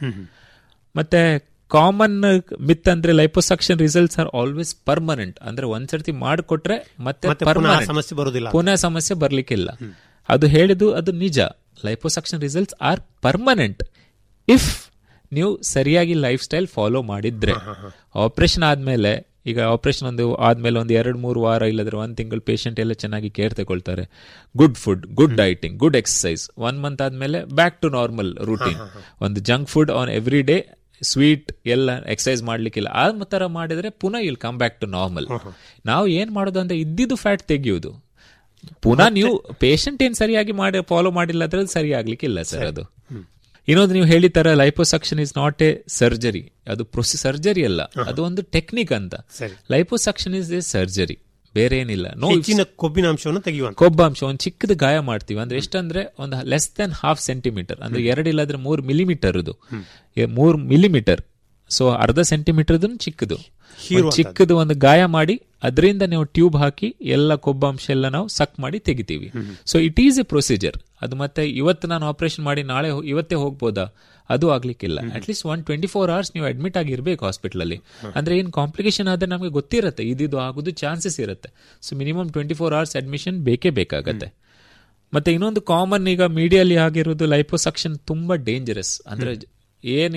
[SPEAKER 4] ಮತ್ತೆ ಕಾಮನ್ ಮಿತ್ ಅಂದ್ರೆ liposuction results are always permanent ಅಂದ್ರೆ ಒಂದ್ಸರ್ತಿ ಮಾಡಿಕೊಟ್ರೆ ಮತ್ತೆ
[SPEAKER 3] ಮತ್ತೆ ಪುನಃ ಆ
[SPEAKER 4] permanent.
[SPEAKER 3] ಸಮಸ್ಯೆ ಬರುವುದಿಲ್ಲ
[SPEAKER 4] ಪುನಃ ಸಮಸ್ಯೆ ಬರ್ಲಿಕ್ಕಿಲ್ಲ ಅದು ಹೇಳಿದ್ದು ಅದು ನಿಜ liposuction results are permanent if ನೀವು ಸರಿಯಾಗಿ ಲೈಫ್ ಸ್ಟೈಲ್ ಫಾಲೋ ಮಾಡಿದ್ರೆ ಆಪರೇಷನ್ ಆದ್ಮೇಲೆ ಈಗ ಆಪರೇಷನ್ ಒಂದು ಆದ್ಮೇಲೆ ಒಂದು ಎರಡು ಮೂರು ವಾರ ಇಲ್ಲದ್ರೆ ಒಂದ್ ತಿಂಗಳು ಪೇಷಂಟ್ ಎಲ್ಲ ಚೆನ್ನಾಗಿ ಕೇರ್ ತಗೊಳ್ತಾರೆ good food good dieting good exercise one month ಆದ್ಮೇಲೆ ಬ್ಯಾಕ್ ಟು ನಾರ್ಮಲ್ ರೂಟೀನ್ ಒಂದು junk food on every day sweet ಎಲ್ಲ ಎಕ್ಸಸೈಸ್ ಮಾಡ್ಲಿಕ್ಕಿಲ್ಲ ಆ ತರ ಮಾಡಿದ್ರೆ ಪುನಃ ಇಲ್ ಕಮ್ ಬ್ಯಾಕ್ ಟು ನಾರ್ಮಲ್ ನಾವು ಏನ್ ಮಾಡೋದು ಅಂದ್ರೆ ಇದ್ದಿದ್ದು ಫ್ಯಾಟ್ ತೆಗೆಯುವುದು ಪುನಃ ನೀವು ಪೇಷಂಟ್ ಏನ್ ಸರಿಯಾಗಿ ಮಾಡಿ ಫಾಲೋ ಮಾಡಿಲ್ಲ ಅದ್ರಲ್ಲಿ ಸರಿ ಆಗ್ಲಿಕ್ಕಿಲ್ಲ ಸರ್ ಅದು ಇನ್ನೊಂದು ನೀವು ಹೇಳಿತರ liposuction is not a surgery ಅದು ಪ್ರೊಸಿ ಸರ್ಜರಿ ಅಲ್ಲ ಅದು ಒಂದು ಟೆಕ್ನಿಕ್ ಅಂತ
[SPEAKER 3] ಸರಿ.
[SPEAKER 4] ಲೈಪೋಸಕ್ಷನ್ ಇಸ್ ಎ ಸರ್ಜರಿ ಬೇರೆ ಏನಿಲ್ಲ ನೋ
[SPEAKER 3] ಹೆಚ್ಚಿನ ಕೊಬ್ಬಿನ ಅಂಶವನ್ನು ತೆಗೆಯುವಂತ
[SPEAKER 4] ಕೊಬ್ಬಾಂಶ ಒಂದು ಚಿಕ್ಕದ ಗಾಯ ಮಾಡ್ತೀವಿ ಅಂದ್ರೆ ಎಷ್ಟಂದ್ರೆ ಒಂದು ಲೆಸ್ ದೆನ್ ಹಾಫ್ ಸೆಂಟಿಮೀಟರ್ ಅಂದ್ರೆ ಎರಡು ಇಲ್ಲಾದ್ರೆ ಮೂರು ಮಿಲಿಮೀಟರ್ ಇದು ಮೂರು ಮಿಲಿಮೀಟರ್ ಸೊ ಅರ್ಧ ಸೆಂಟಿಮೀಟರ್ ಚಿಕ್ಕದು ಒಂದ್ ಚಿಕ್ಕದು ಒಂದು ಗಾಯ ಮಾಡಿ ಅದರಿಂದ ನೀವು ಟ್ಯೂಬ್ ಹಾಕಿ ಎಲ್ಲ ಕೊಬ್ಬಾಂಶ ಎಲ್ಲ ನಾವು ಸಕ್ ಮಾಡಿ ತೆಗಿತೀವಿ so it is a procedure ಅದು ಮತ್ತೆ ಇವತ್ತು ನಾನು ಆಪರೇಷನ್ ಮಾಡಿ ನಾಳೆ ಹೋ- ಇವತ್ತೇ ಹೋಗ್ಬೋದಾ ಅದು ಆಗ್ಲಿಕ್ಕಿಲ್ಲ at least one twenty four hours ನೀವು ಅಡ್ಮಿಟ್ ಆಗಿರ್ಬೇಕು ಹಾಸ್ಪಿಟಲ್ ಅಲ್ಲಿ ಅಂದ್ರೆ ಏನ್ ಕಾಂಪ್ಲಿಕೇಶನ್ ಆದ್ರೆ ನಮಗೆ ಗೊತ್ತಿರುತ್ತೆ ಇದಿದು ಆಗೋದು ಚಾನ್ಸಸ್ ಇರುತ್ತೆ so minimum twenty four hours admission ಬೇಕೇ ಬೇಕಾಗತ್ತೆ ಮತ್ತೆ ಇನ್ನೊಂದು ಕಾಮನ್ ಈಗ ಮೀಡಿಯಲ್ಲಿ ಆಗಿರೋದು ಲೈಪೋಸಕ್ಷನ್ ತುಂಬಾ ಡೇಂಜರಸ್ ಅಂದ್ರೆ ಏನ್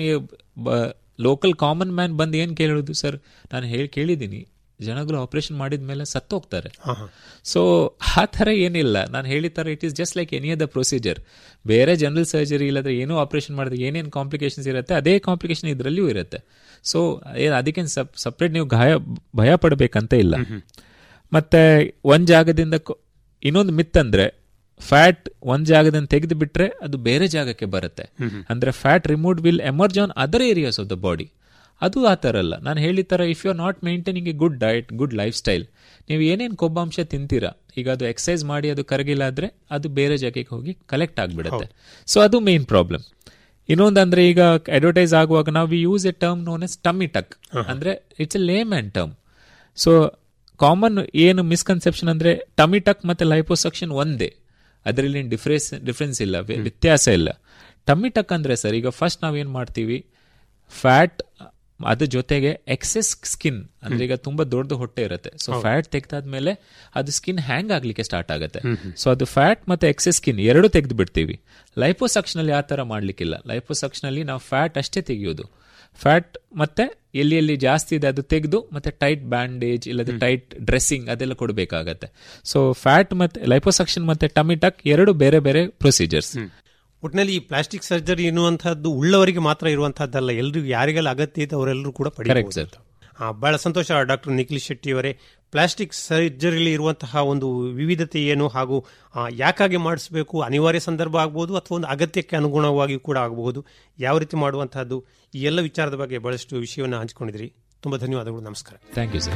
[SPEAKER 4] ಲೋಕಲ್ ಕಾಮನ್ ಮ್ಯಾನ್ ಬಂದು ಏನ್ ಕೇಳೋದು ಸರ್ ನಾನು ಹೇಳಿ ಕೇಳಿದ್ದೀನಿ ಜನಗಳು ಆಪರೇಷನ್ ಮಾಡಿದ ಮೇಲೆ ಸತ್ತೋಗ್ತಾರೆ ಸೊ ಆ ಥರ ಏನಿಲ್ಲ ನಾನು ಹೇಳಿದ it is just like any ಅದ ಪ್ರೊಸೀಜರ್ ಬೇರೆ ಜನರಲ್ ಸರ್ಜರಿ ಇಲ್ಲದ್ರೆ ಏನೋ ಆಪರೇಷನ್ ಮಾಡಿದ್ರೆ ಏನೇನು ಕಾಂಪ್ಲಿಕೇಶನ್ಸ್ ಇರುತ್ತೆ ಅದೇ ಕಾಂಪ್ಲಿಕೇಶನ್ ಇದರಲ್ಲಿಯೂ ಇರುತ್ತೆ ಸೊ ಅದಕ್ಕೆ ಸಪ್ರೇಟ್ ನೀವು ಗಾಯ ಭಯ ಪಡಬೇಕಂತ ಇಲ್ಲ ಮತ್ತೆ ಒಂದ್ ಜಾಗದಿಂದ ಕೊ- ಇನ್ನೊಂದು ಮಿತ್ ಅಂದ್ರೆ ಫ್ಯಾಟ್ ಒಂದ್ ಜಾಗದಿಂದ ತೆಗೆದು ಬಿಟ್ರೆ ಅದು ಬೇರೆ ಜಾಗಕ್ಕೆ ಬರುತ್ತೆ ಅಂದ್ರೆ fat remove will emerge on other areas of the body ಅದು ಆ ಥರ ಅಲ್ಲ ನಾನು ಹೇಳಿದ ಥರ if you are not maintaining a good diet good lifestyle ನೀವು ಏನೇನು ಕೊಬ್ಬಾಂಶ ತಿಂತೀರಾ ಈಗ ಅದು ಎಕ್ಸಸೈಸ್ ಮಾಡಿ ಅದು ಕರಗಿಲ್ಲ ಆದ್ರೆ ಅದು ಬೇರೆ ಜಾಗಕ್ಕೆ ಹೋಗಿ ಕಲೆಕ್ಟ್ ಆಗಿಬಿಡುತ್ತೆ ಸೊ ಅದು ಮೇನ್ ಪ್ರಾಬ್ಲಮ್ ಇನ್ನೊಂದು ಅಂದ್ರೆ ಈಗ ಅಡ್ವರ್ಟೈಸ್ ಆಗುವಾಗ ನಾವು use a term known as tummy tuck ಅಂದ್ರೆ it's a layman term so common ಏನು ಮಿಸ್ಕನ್ಸೆಪ್ಷನ್ ಅಂದ್ರೆ ಟಮಿ ಟಕ್ ಮತ್ತೆ ಲೈಪೋಸಕ್ಷನ್ ಒಂದೇ ಅದರಲ್ಲಿ ಡಿಫ್ರೆನ್ಸ್ ಡಿಫ್ರೆನ್ಸ್ ಇಲ್ಲ ವ್ಯ- ವ್ಯತ್ಯಾಸ ಇಲ್ಲ ಟಮ್ಮಿ ಟಕ್ ಅಂದ್ರೆ ಸರ್ ಈಗ ಫಸ್ಟ್ ನಾವೇನ್ ಮಾಡ್ತೀವಿ ಫ್ಯಾಟ್ ಅದ್ರ ಜೊತೆಗೆ ಎಕ್ಸೆಸ್ ಸ್ಕಿನ್ ಅಂದ್ರೆ ಈಗ ತುಂಬಾ ದೊಡ್ಡ ಹೊಟ್ಟೆ ಇರುತ್ತೆ ಸೊ ಫ್ಯಾಟ್ ತೆಗ್ದಾದ್ಮೇಲೆ ಅದು ಸ್ಕಿನ್ ಹ್ಯಾಂಗ್ ಆಗ್ಲಿಕ್ಕೆ ಸ್ಟಾರ್ಟ್ ಆಗುತ್ತೆ ಸೊ ಅದು ಫ್ಯಾಟ್ ಮತ್ತೆ ಎಕ್ಸೆಸ್ ಸ್ಕಿನ್ ಎರಡು ತೆಗೆದು ಬಿಡ್ತೀವಿ ಲೈಪೋಸಕ್ಷನ್ ಅಲ್ಲಿ ಆ ತರ ಮಾಡ್ಲಿಕ್ಕಿಲ್ಲ ಲೈಪೋಸಕ್ಷನ್ ಅಲ್ಲಿ ನಾವು ಫ್ಯಾಟ್ ಅಷ್ಟೇ ತೆಗೆಯೋದು ಫ್ಯಾಟ್ ಮತ್ತೆ ಎಲ್ಲಿ ಎಲ್ಲಿ ಜಾಸ್ತಿ ಇದೆ ಅದು ತೆಗೆದು ಮತ್ತೆ ಟೈಟ್ ಬ್ಯಾಂಡೇಜ್ ಇಲ್ಲದೆ ಟೈಟ್ ಡ್ರೆಸ್ಸಿಂಗ್ ಅದೆಲ್ಲ ಕೊಡಬೇಕಾಗತ್ತೆ ಸೊ ಫ್ಯಾಟ್ ಮತ್ತೆ ಲೈಪೋಸಕ್ಷನ್ ಮತ್ತೆ ಟಮಿಟಕ್ ಎರಡು ಬೇರೆ ಬೇರೆ ಪ್ರೊಸೀಜರ್ಸ್
[SPEAKER 3] ಒಟ್ಟಿನಲ್ಲಿ ಈ ಪ್ಲಾಸ್ಟಿಕ್ ಸರ್ಜರಿ ಎನ್ನುವಂತಹದ್ದು ಉಳ್ಳವರಿಗೆ ಮಾತ್ರ ಇರುವಂತಹದ್ದಲ್ಲ ಎಲ್ರಿಗೂ ಯಾರಿಗೆಲ್ಲ ಅಗತ್ಯ ಇದೆ ಅವರೆಲ್ಲರೂ ಕೂಡ
[SPEAKER 4] Correct,
[SPEAKER 3] ಪಡೆಯಬಹುದು ಆ, ಬಹಳ ಸಂತೋಷ ಡಾಕ್ಟರ್ ನಿಖಿಲ್ ಶೆಟ್ಟಿ ಅವರೇ ಪ್ಲಾಸ್ಟಿಕ್ ಸರ್ಜರಿಲಿ ಇರುವಂತಹ ಒಂದು ವಿವಿಧತೆ ಏನು ಹಾಗೂ ಆ, ಯಾಕಾಗಿ ಮಾಡಿಸಬೇಕು ಅನಿವಾರ್ಯ ಸಂದರ್ಭ ಆಗ್ಬೋದು ಅಥವಾ ಒಂದು ಅಗತ್ಯಕ್ಕೆ ಅನುಗುಣವಾಗಿ ಕೂಡ ಆಗಬಹುದು ಯಾವ ರೀತಿ ಮಾಡುವಂತಹದ್ದು ಈ ಎಲ್ಲ ವಿಚಾರದ ಬಗ್ಗೆ ಬಹಳಷ್ಟು ವಿಷಯವನ್ನು ಹಂಚಿಕೊಂಡಿದ್ರಿ ತುಂಬಾ ಧನ್ಯವಾದಗಳು ನಮಸ್ಕಾರ
[SPEAKER 4] thank you sir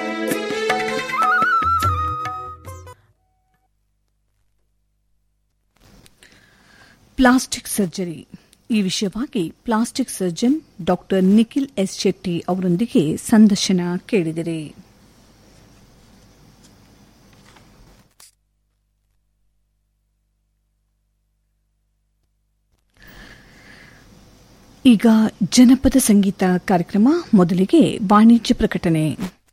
[SPEAKER 2] plastic surgery ಈ ವಿಷಯವಾಗಿ plastic surgeon doctor Nikhil S Shetty ಅವರೊಂದಿಗೆ ಸಂದರ್ಶನ ಕೇಳಿದಿರಿ ಈಗ ಜನಪದ ಸಂಗೀತ ಕಾರ್ಯಕ್ರಮ ಮೊದಲಿಗೆ ವಾಣಿಜ್ಯ ಪ್ರಕಟಣೆ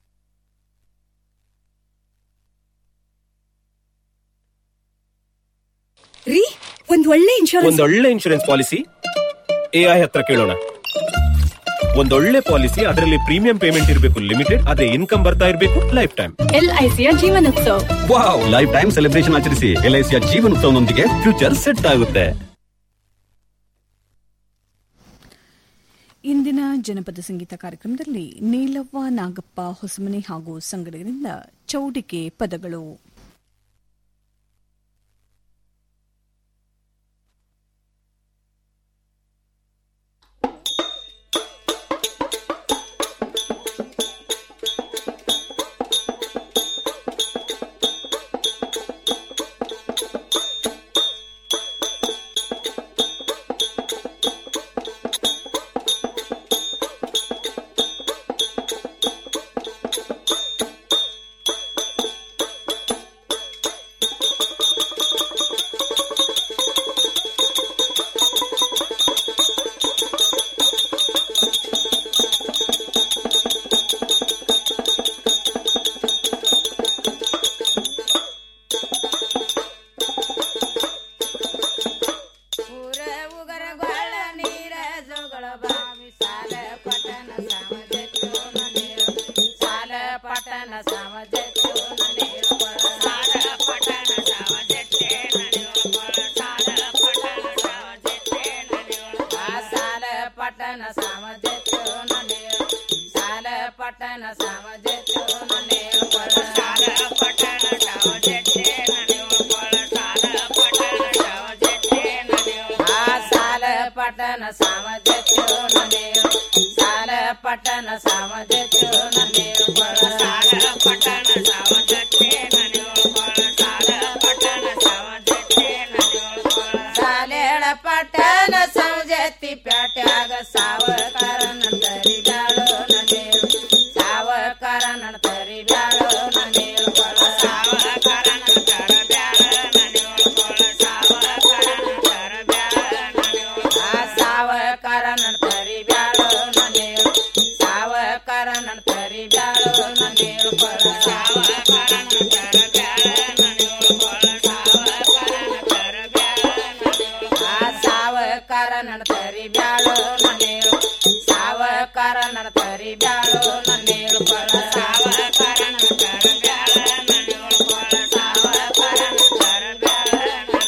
[SPEAKER 5] ರೀ ಒಂದ್ ಒಳ್ಳೆ ಇನ್ಶೂರೆನ್ಸ್
[SPEAKER 6] ಒಂದೊಳ್ಳೆ ಇನ್ಶೂರೆನ್ಸ್ ಪಾಲಿಸಿ ಎಐ ಹತ್ರ ಕೇಳೋಣ
[SPEAKER 5] ಒಂದೊಳ್ಳೆ ಪಾಲಿಸಿ ಅದರಲ್ಲಿ ಪ್ರೀಮಿಯಂ ಪೇಮೆಂಟ್ ಇರಬೇಕು ಲಿಮಿಟೆಡ್ ಅದೇ ಇನ್ಕಮ್ ಬರ್ತಾ ಇರಬೇಕು ಲೈಫ್ ಟೈಮ್
[SPEAKER 6] ಎಲ್ಐಸಿಯ ಜೀವನೋತ್ಸವ
[SPEAKER 5] ವಾವ್ ಲೈಫ್ ಟೈಮ್ ಸೆಲೆಬ್ರೇಷನ್ ಆಚರಿಸಿ ಎಲ್ಐಸಿಯ ಜೀವನೋತ್ಸವನೊಂದಿಗೆ ಫ್ಯೂಚರ್ ಸೆಟ್ ಆಗುತ್ತೆ
[SPEAKER 2] ಇಂದಿನ ಜನಪದ ಸಂಗೀತ ಕಾರ್ಯಕ್ರಮದಲ್ಲಿ ನೀಲವ್ವ ನಾಗಪ್ಪ ಹೊಸಮನೆ ಹಾಗೂ ಸಂಗಡಗರಿಂದ ಚೌಡಿಕೆ ಪದಗಳು
[SPEAKER 7] ಊರ ಉಗರಗೊಳ್ಳ ನೀರ ಜೋಗಳ ಬಾವಿ ಸಾಲ ಪಟ್ಟಣ ಸಮಜೆತ್ತು ನನೇರು ಸಾಲ ಪಟ್ಟಣ ಸಮಜೆತ್ತು ನನೇರು ಸಾಲ ಪಟ್ಟಣ ಸಮಜೆತ್ತೆ ನನೇರು ಸಾಲ ಪಟ್ಟಣ ಸಮಜೆತ್ತೆ ನನೇರು ಆ ಸಾಲ ಪಟ್ಟಣ ಸಮಜೆತ್ತು ನನೇರು ಸಾಲ ಪಟ್ಟಣ ಸಮಜೆತ್ತು ನನೇರು ಸಾಲ ಪಟ್ಟಣ ಸಮಜೆತ್ತೆ ನನೇರು ಸಾಲ ಪಟ್ಟಣ ಸಮಜೆತ್ತೆ ಆ ಸಾಲ ಪಟ್ಟಣ ಸಮಜೆತ್ತು ನನೇರು ಸಾಲ ಪಟ್ಟಣ ಸಮಜೆತ್ತು ನನೇರು ಸಾಲ ಪಟ್ಟಣ ಸಮಜೆತ್ತೆ ನನೇರು ಸಾಲ ಪಟ್ಟಣ ಸಮಜೆತ್ತೆ ನನೇರು ಸಾಲೇಳ ಪಟ್ಟಣ ಸಮಜೆತ್ತಿ ಪ್ಯಾಟ್ಯಾಗ ಸಾವಕಾರನ ತರಿದಾಳು ನನೇರು ಸಾವಕಾರನ ತರಿದಾಳು ನನೇರು ಸಾವಕಾರನ ತರಬ್ಯಾಳ ನನೇರು ಸಾವಕಾರನ ತರಬ್ಯಾಳ ಆ ಸಾವಕಾರನ ತರಿಬ್ಯಾಳು ನನೇರು ಸಾವಕಾರನ ತರಿಬ್ಯಾಳು ನನೇರು ಸಾವಕಾರನ ತರಬ್ಯಾಳ ನನೇರು ಸಾವಕಾರನ ತರಬ್ಯಾಳ ಆ ಸಾವಕಾರನ ತರಿಬ್ಯಾಳು ನನೇರು ಸಾವಕಾರನ ತರಿಬ್ಯಾಳು ನನೇರು ಸಾವಕಾರನ ತರಬ್ಯಾಳ ನನೇರು ಸಾವಕಾರನ ತರಬ್ಯಾಳ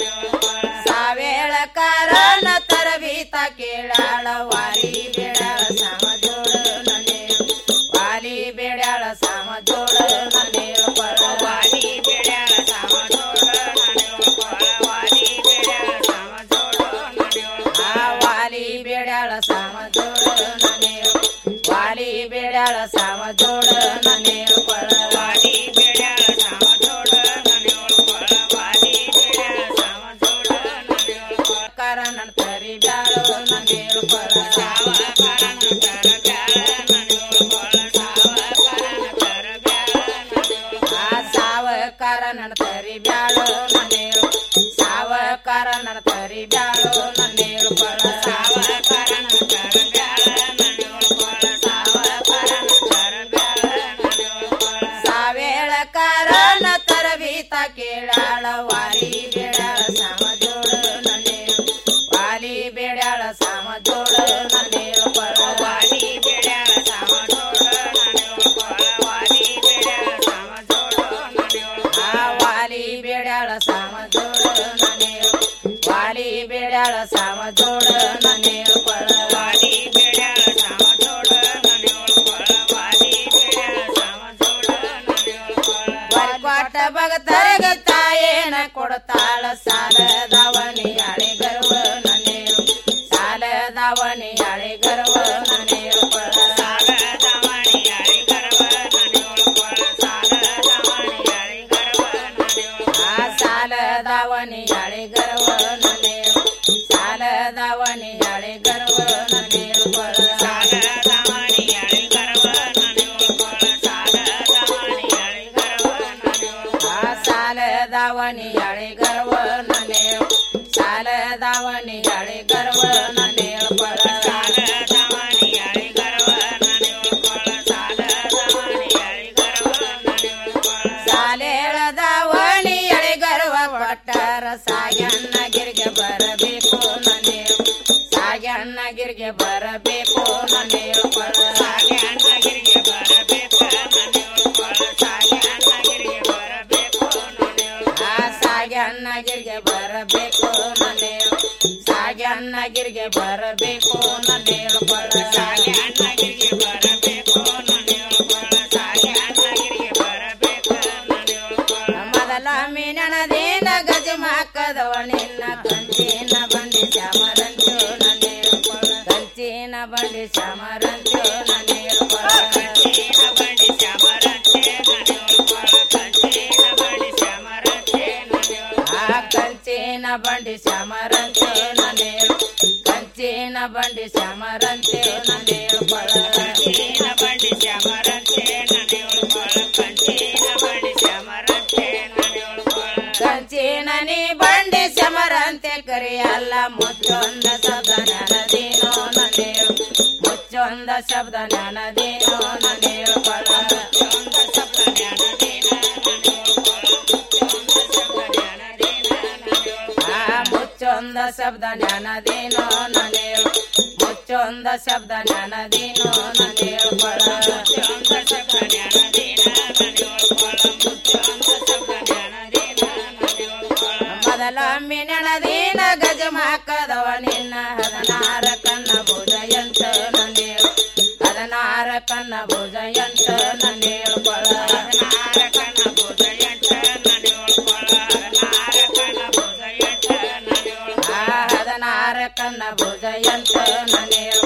[SPEAKER 7] ಸಾವೇಳ ಕಾರಣ ತರಬೀತ ಕೇಳಾಳ ವಾಲಿ ಬೇಡಾಳ ಸಮಜೋಡು ನನೇರು ವಾಲಿ ಬೇಡಾಳ ಸಮಜೋಡು ನನೇರು ವಾಲಿ ಬೇಡಾಳ ಸಮಜೋಡು ನನೇರು ವಾಲಿ ಬೇಡಾಳ ಸಮಜೋಡು ನನೇರು ಆ ವಾಲಿ ಬೇಡಾಳ ಸಮಜೋಡು ನನೇರು ವಾಲಿ ಬೇಡಾಳ ಸಮಜೋಡು ನನೇರು ವಾಲಿ ಬೇಡಾಳ ಸಮಜೋಡು ನನೇರು ವಾಲಿ ಬೇಡಾಳ ಸಮಜೋಡು ನನೇರು ಕಾರಣ ತರಿ ಬ್ಯಾಳು ನನೇರು ಸಾವ ಕಾರಣ ತರ ಬ್ಯಾಳ ನನೇರು ಸಾವ ಕಾರಣ ತರ ಬ್ಯಾಳ ಆ ಸಾವ ಕಾರಣ ತರಿ ಬ್ಯಾಳು ನನೇರು ಸಾವ ಕಾರಣ ತರಿ ಬ್ಯಾಳು ನನೇರು ಸಾವ ಕಾರಣ ತರ ಬ್ಯಾಳ ನನೇರು ಸಾವ ಕಾರಣ ತರ ಬ್ಯಾಳ ಸಾವೇಳ ಕಾರಣ ತರಬೀತ ಕೇಳಾಳ ವಾಲಿ ಬೇಡಾಳ ಸಮಜೋಡು ನನೇರು ವಾಲಿ ಬೇಡಾಳ ಸಮಜೋಡು ನನೇರು ವಾಲಿ ಬೇಡಾಳ ಸಮಜೋಡು ನನೇರು ವಾಲಿ ಬೇಡಾಳ ಸಮಜೋಡು ನನೇರು ಆ ವಾಲಿ ಬೇಡಾಳ ಸಮಜೋಡು ನನೇರು ವಾಲಿ ಬೇಡಾಳ ಸಮಜೋಡು ನನೇರು ವಾಲಿ ಬೇಡಾಳ ಸಮಜೋಡು ನನೇರು ವಾಲಿ ಬೇಡಾಳ ಸಮಜೋಡು ಬರ್ಕೊಟ್ಟ ಭಗತರಿಗ ತಾಯೇನ ಕೊಡ್ತಾಳ ಸಾಲದವನಿ ಅಳೆ ಗರ್ವ ನನೇರು ಸಾಲದವನಿ ಅಳೆ ಗರ್ವ ನನೇರು ಸಾಲದವನಿ ಅಳೆ ಗರ್ವ ನನೇರು ಸಾಲದವನಿ ಅಳೆ ಗರ್ವ ನನೇರು ಆ ಸಾಲದವನಿ ಅಳೆ ಗರ್ವ ನನೇರು ಸಾಲದವನಿ ಅಳೆ ಗರ್ವ ನನೇರು ಸಾಲದವನಿ ಅಳೆ ಗರ್ವ ನನೇರು ಸಾಲದವನಿ ಅಳೆ ಗರ್ವ ಆ ಸಾಲದವನಿ ಅಳೆ ಗರ್ವ ನನೇರು ಸಾಲದವನಿ ಅಳೆ ಗರ್ವ ನನೇರು ಸಾಲದವನಿ ಅಳೆ ಗರ್ವ ನನೇರು ಸಾಲದವನಿ ಅಳೆ ಗರ್ವ ನನೇರು ಸಾಲೇಳದವನಿ ಅಳೆ ಗರ್ವ ಪಟ್ಟರ ಸಾಯಣ್ಣಗಿರಿಗೆ ಬರಬೇಕು ನನೇರು ಸಾಯಣ್ಣಗಿರಿಗೆ ಬರಬೇಕು ನನೇರು ಸಾಗ್ಯನ್ನಗಿರಿಗೆ ಬರಬೇಕು ನನ್ನೇಳು ಸಾಗ್ಯನ್ನಗಿರಿಗೆ ಬರಬೇಕು ನನ್ನೇಳು ಕೊಳ್ಳ ಸಾಗ್ಯನ್ನಗಿರಿಗೆ ಬರಬೇಕು ನನ್ನೇಳು ಕೊಳ್ಳ ಸಾಗ್ಯನ್ನಗಿರಿಗೆ ಬರಬೇಕು ನನ್ನೇಳು ಕೊಳ್ಳ ಮೊದಲ ಮೀನಣದೇನ ಗಜ ಮಾಕದವ ನಿನ್ನ ಕಂಚಿನ ಬಂಡಿ ಚಾಮರಂಚು ನನ್ನೇಳು ಕೊಳ್ಳ ಕಂಚಿನ ಬಂಡಿ ಚಾಮರಂಚು ನನ್ನೇಳು ಕೊಳ್ಳ ಕಂಚಿನ ಬಂಡಿ ಚಾಮರಂಚೆ ನನ್ನೇಳು ಕೊಳ್ಳ ಕಂಚಿನ ಬಂಡಿ ಚಾಮರಂಚೆ ನನ್ನೇಳು ಆ ಕಂಚಿನ ಬಂಡಿ ಚಾಮರಂಚೆ ನನ್ನೇಳು ಕಂಚಿನ ಬಂಡಿ ಚಾಮರಂಚೆ ನನ್ನೇಳು ಕೊಳ್ಳ ಕಂಚಿನ ಬಂಡಿ ಚಾಮರಂಚೆ ನನ್ನೇಳು ಕೊಳ್ಳ ಕಂಚಿನ ಬಂಡಿ ಚಾಮರಂಚೆ ನನ್ನೇಳು ಕೊಳ್ಳ ಕಂಚಿನ ನೀ ಬಂಡಿ ಸಮರಂತೆ ಕರೆಯಲ್ಲ ಮುಚ್ಚೊಂದ ಶಬ್ದ ನನದೇನೋ ನನ್ನೇಳು ಮುಚ್ಚೊಂದ ಶಬ್ದ ನನದೇನೋ ನನ್ನೇಳು ಕೊಳ್ಳ ಮುಚ್ಚೊಂದ ಶಬ್ದ ನನದೇನ ಆ ಮುಚ್ಚೊಂದ ಶಬ್ದ ಜ್ಞಾನದೇನೋ ನನೇಳು ಮುಚ್ಚೊಂದ ಶಬ್ದ ಜ್ಞಾನದೇನೋ ನನೇಳು ಕೊಳ ಮುಚ್ಚೊಂದ ಶಬ್ದ ಜ್ಞಾನದೇನ ನನೇಳು ಕೊಳ ಮುಚ್ಚೊಂದ ಶಬ್ದ ಜ್ಞಾನದೇನ ನನೇಳು ಕೊಳ ಮೊದಲ ಮಿನಣದೇನ ಗಜ ಮಾಕದವ ನಿನ್ನ ಹದನಾರ ಕನ್ನ ಭುಜಯಂತ ನನೇಳು ಹದನಾರ ಕನ್ನ ಭುಜಯಂತ ನನೇಳು ಕೊಳ ಹದನಾರ ಕನ್ನ ಭುಜಯಂತ ನನೇಳು ಕೊಳ ಹದನಾರ ಕನ್ನ ಭುಜಯಂತ ನನೇಳು ಆ ಹದನಾರ ಕನ್ನ ಭುಜಯಂತ ನನೇಳು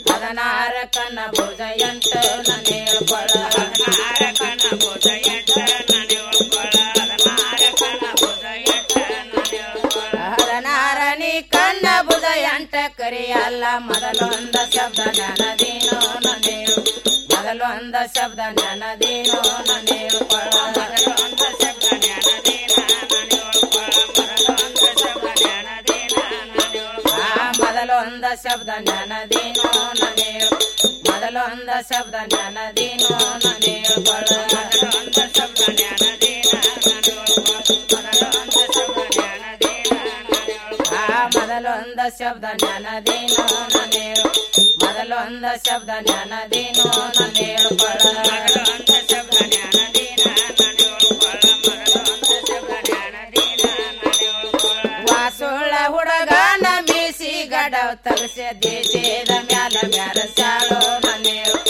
[SPEAKER 7] ಹದನಾರ ಕನ್ನ ಭುಜಯಂತ ನನೇಳು ಕೊಳ ಹದನಾರ ಕನ್ನ ಭುಜಯಂತ ನನೇಳು ಕೊಳ ಹದನಾರ ಕನ್ನ ಭುಜಯಂತ ನನೇಳು ಕೊಳ ಹದನಾರ ನೀ ಕನ್ನ ಭುಜಯಂಟ ಕರಿಯಲ್ಲ ಮೊದಲೊಂದ ಶಬ್ದ ನನದೇನೋ ನನೇಳು ಮೊದಲೊಂದ ಶಬ್ದ ನನದೇನೋ ನನೇಳು ಕೊಳ ಮೊದಲೊಂದ ಶಬ್ದ ಜ್ಞಾನದೇನ ನನೇಳು ಕೊಳ ಮೊದಲೊಂದ ಶಬ್ದ ಜ್ಞಾನದೇನ ನನೇಳು ಆ ಮೊದಲೊಂದ ಶಬ್ದ ಜ್ಞಾನದೇನೋ ನನೇಳು ಮೊದಲೊಂದ ಶಬ್ದ ಜ್ಞಾನದೇನೋ ನನೇಳು ಕೊಳ ಮೊದಲೊಂದ ಶಬ್ದ ಜ್ಞಾನದೇನ ನನೇಳು ಕೊಳ ಮೊದಲೊಂದ ಶಬ್ದ ಜ್ಞಾನದೇನ ನನೇಳು ಆ ಮೊದಲೊಂದ ಶಬ್ದ ಜ್ಞಾನದೇನೋ ನನೇಳು ಮೊದಲೊಂದ ಶಬ್ದ ಜ್ಞಾನದೇನೋ ನನೇಳು ಕೊಳ ಮೊದಲೊಂದ ಶಬ್ದ ಜ್ಞಾನದೇನ ನನೇಳು ಕೊಳ ಮೊದಲೊಂದ ಶಬ್ದ ಜ್ಞಾನದೇನ ನನೇಳು ಕೊಳ ವಾಸುಳ ಹುಡುಗನ ಮೀಸಿ ಗಡವ್ ತಗಸೆ ದೇಶದ ಮ್ಯಾಲ ಮ್ಯಾರ ಶಾಳೋ ನನೇಳು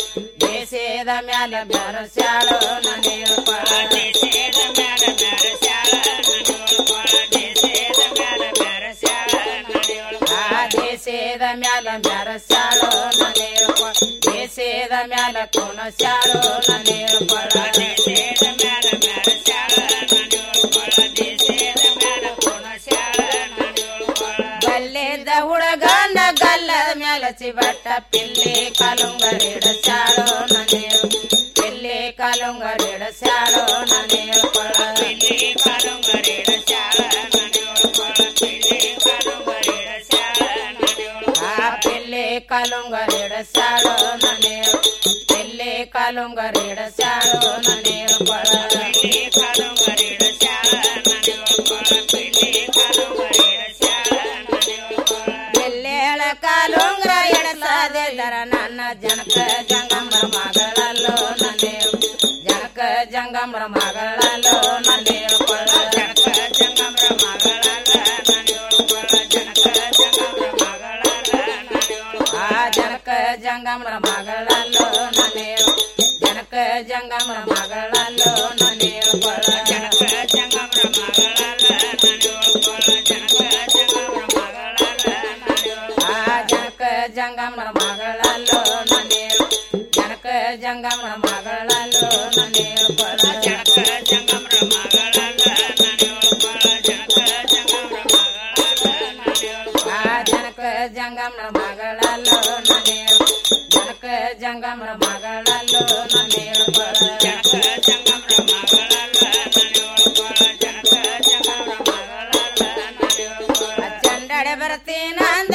[SPEAKER 7] ದೇಶದ ಮ್ಯಾಲ ಮ್ಯಾರ ಶಾಳೋ ನನೇಳು ಕೊಳ ದೇಶದ ಮ್ಯಾಲ ಮ್ಯಾರ ಶಾಳ ನನೇಳು ಕೊಳ ದೇಶದ ಮ್ಯಾಲ ಮ್ಯಾರ ಶಾಳ ನನೇಳು ಆ ದೇಶದ ಮ್ಯಾಲ ಮ್ಯಾರ ಶಾಳೋ ನನೇಳು ಕೊಳ ದೇಶದ ಮ್ಯಾಲ ಕೋನ ಶಾಳೋ ನನೇಳು ಕೊಳ ದೇಶದ ಮ್ಯಾಲ ಮ್ಯಾರ ಶಾಳ ನನೇಳು ಕೊಳ ದೇಶದ ಮ್ಯಾಲ ಕೋನ ಶಾಳ ನನೇಳು ಕೊಳ ಗಲ್ಲೆದ ಹುಡುಗನ ಗಲ್ಲದ ಮ್ಯಾಲ ಚಿಬಟ್ಟ ಪಿಲ್ಲಿ ಕಾಲುಂಗರಿಡ ಶಾಳೋ ನನೇಳು ಪಿಲ್ಲಿ ಕಾಲುಂಗರಿಡ ಶಾಳೋ ನನೇಳು ಕೊಳ ಪಿಲ್ಲಿ ಕಾಲುಂಗರಿಡ ಶಾಳ ನನೇಳು ಕೊಳ ಪಿಲ್ಲಿ ಕಾಲುಂಗರಿಡ ಶಾಳ ನನೇಳು ಆ ಪಿಲ್ಲಿ ಕಾಲುಂಗರಿಡ ಶಾಳೋ ನನೇಳು ಪಿಲ್ಲಿ ಕಾಲುಂಗರಿಡ ಶಾಳೋ ನನೇಳು ಕೊಳ ಪಿಲ್ಲಿ ಕಾಲುಂಗರಿಡ ಶಾಳ ನನೇಳು ಕೊಳ ಪಿಲ್ಲಿ ಕಾಲುಂಗರಿಡ ಶಾಳ ನನೇಳು ಕೊಳ ಎಲ್ಲೇಳ ಕಾಲುಂಗ್ರ ಎಡಸಾದೆಲ್ಲರ ನನ್ನ ಜನಕ ಜಂಗಮ್ರ ಮಗಳಲ್ಲೋ ನನ್ನೇಳು ಜನಕ ಜಂಗಮ್ರ ಮಗಳಲ್ಲೋ ನನ್ನೇಳು ಕೊಳ್ಳ ಜನಕ ಜಂಗಮ್ರ ಮಗಳಲ್ಲ ನನ್ನೇಳು ಕೊಳ್ಳ ಜನಕ ಜಂಗಮ್ರ ಮಗಳಲ್ಲ ನನ್ನೇಳು ಆ ಜನಕ ಜಂಗಮ್ರ ಮಗಳಲ್ಲೋ ನನ್ನೇಳು ಜನಕ ಜಂಗಮ್ರ ಮಗಳಲ್ಲೋ ನನ್ನೇಳು ಕೊಳ್ಳ ಜನಕ ಜಂಗಮ್ರ ಮಗಳಲ್ಲ ನನ್ನೇಳು ಕೊಳ್ಳ ಜನಕ ಜಂಗಮ್ರ ಮಗಳಲ್ಲ ನನ್ನೇಳು ಆ ಜನಕ ಜಂಗಮ್ರ ಮಗಳಲ್ಲೋ ನನ್ನೇಳು ಜನಕ ಜಂಗಮ್ರ ಮಗಳಲ್ಲೋ ನನ್ನೇಳು ಕೊಳ್ಳ ಜನಕ ಜಂಗಮ್ರ ಮಗಳಲ್ಲ ನನ್ನೇಳು ಕೊಳ್ಳ ಜನಕ ಜಂಗಮ್ರ ಮಗಳಲ್ಲ ನನ್ನೇಳು ಆ ಜನಕ ಜಂಗಮ್ರ ಮಗಳಲ್ಲೋ ನನ್ನೇಳು ಜನಕ ಜಂಗಮ್ರ ಮಗಳಲ್ಲೋ ನನ್ನೇಳು ಕೊಳ್ಳ ಜನಕ ಜಂಗಮ್ರ ಮಗಳಲ್ಲ ನನ್ನೇಳು ಕೊಳ್ಳ ಜನಕ ಜಂಗಮ್ರ ಮಗಳಲ್ಲ ನನ್ನೇಳು ಕೊಳ್ಳ ಚಂಡಡೆ ಬರ್ತೀನಂದ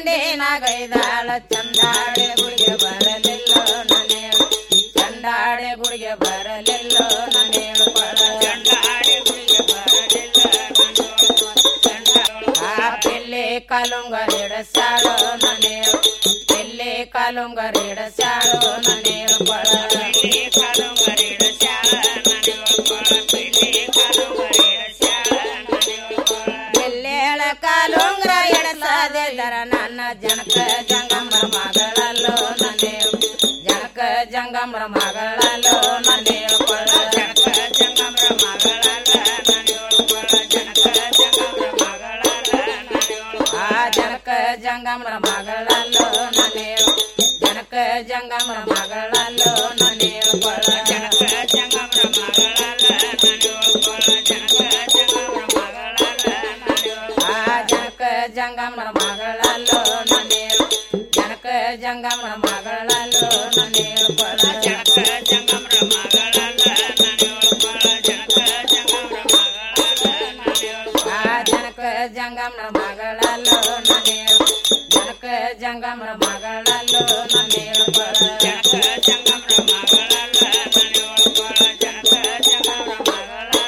[SPEAKER 7] ದಂಡಿನಾಗೈದಾಳ ಚಂದಾಡೆ ಗುಡಿಗೆ ಬರಲಿಲ್ಲ ನನ್ನೇಳು ಚಂದಾಡೆ ಗುಡಿಗೆ ಬರಲಿಲ್ಲ ನನ್ನೇಳು ಕೊಳ್ಳ ಚಂದಾಡೆ ಗುಡಿಗೆ ಬರಲಿಲ್ಲ ಆ ಪೆಲ್ಲೆ ಕಾಲುಂಗರಿಡ ಸಾಳೋ ನನ್ನೇಳು ಪೆಲ್ಲೆ ಕಾಲುಂಗರಿಡ ಸಾಳೋ ನನ್ನೇಳು ಕೊಳ್ಳ ಪೆಲ್ಲೆ ಕಾಲುಂಗರಿಡ ಸಾಳ ನನ್ನೇಳು ಕೊಳ್ಳ ಪೆಲ್ಲೆ ಕಾಲುಂಗರಿಡ ಸಾಳ ನನ್ನೇಳು ಹೇಳ್ಯಾರ ನನ್ನ ಜನಕ ಜಂಗಮ್ರ ಮಗಳಲ್ಲೋ ನನ್ನೇ ಜನಕ ಜಂಗಮ್ರ ಮಗಳಲ್ಲೋ ನನ್ನೇ ಹೇಳ್ಕೊಳ್ಳ ಜನಕ ಜಂಗಮ್ರ ಮಗಳಲ್ಲ ನನ್ನೇ ಹೇಳ್ಕೊಳ್ಳ ಜನಕ ಜಂಗಮ್ರ ಮಗಳಲ್ಲ ಆ ಜನಕ ಜಂಗಮ್ರ ಮಗಳಲ್ಲೋ ನನ್ನೇ ಜನಕ ಜಂಗಮ್ರ ಮಗಳಲ್ಲೋ ನನ್ನೇ ಹೇಳ್ಕೊಳ್ಳ ಜನಕ ಜಂಗಮ್ರ ಮಗಳಲ್ಲ ನನ್ನೇ ಹೇಳ್ಕೊಳ್ಳ ಜನಕ ಜಂಗಮ್ರ ಮಗಳಲ್ಲ ಆ ಜನಕ ಜಂಗಮ್ರ ಮಗಳಲ್ಲೋ ನನ್ನೇ ಜನಕ ಜಂಗಮ್ರ ಮಗಳಲ್ಲೋ ನನ್ನೇ ಹೇಳ್ಕೊಳ್ಳ ಜನಕ ಜಂಗಮ್ರ ಮಗಳಲ್ಲ ನನ್ನೇ ಹೇಳ್ಕೊಳ್ಳ ಜನಕ ಜಂಗಮ್ರ ಮಗಳಲ್ಲ ಆ ಜನಕ ಜಂಗಮ್ರ ಮಗಳಲ್ಲೋ ನನ್ನೇ ಜನಕ ಜಂಗಮ್ರ ಮಗಳಲ್ಲೋ ನನ್ನೇ ಹೇಳ್ಕೊಳ್ಳ ಜನಕ ಜಂಗಮ್ರ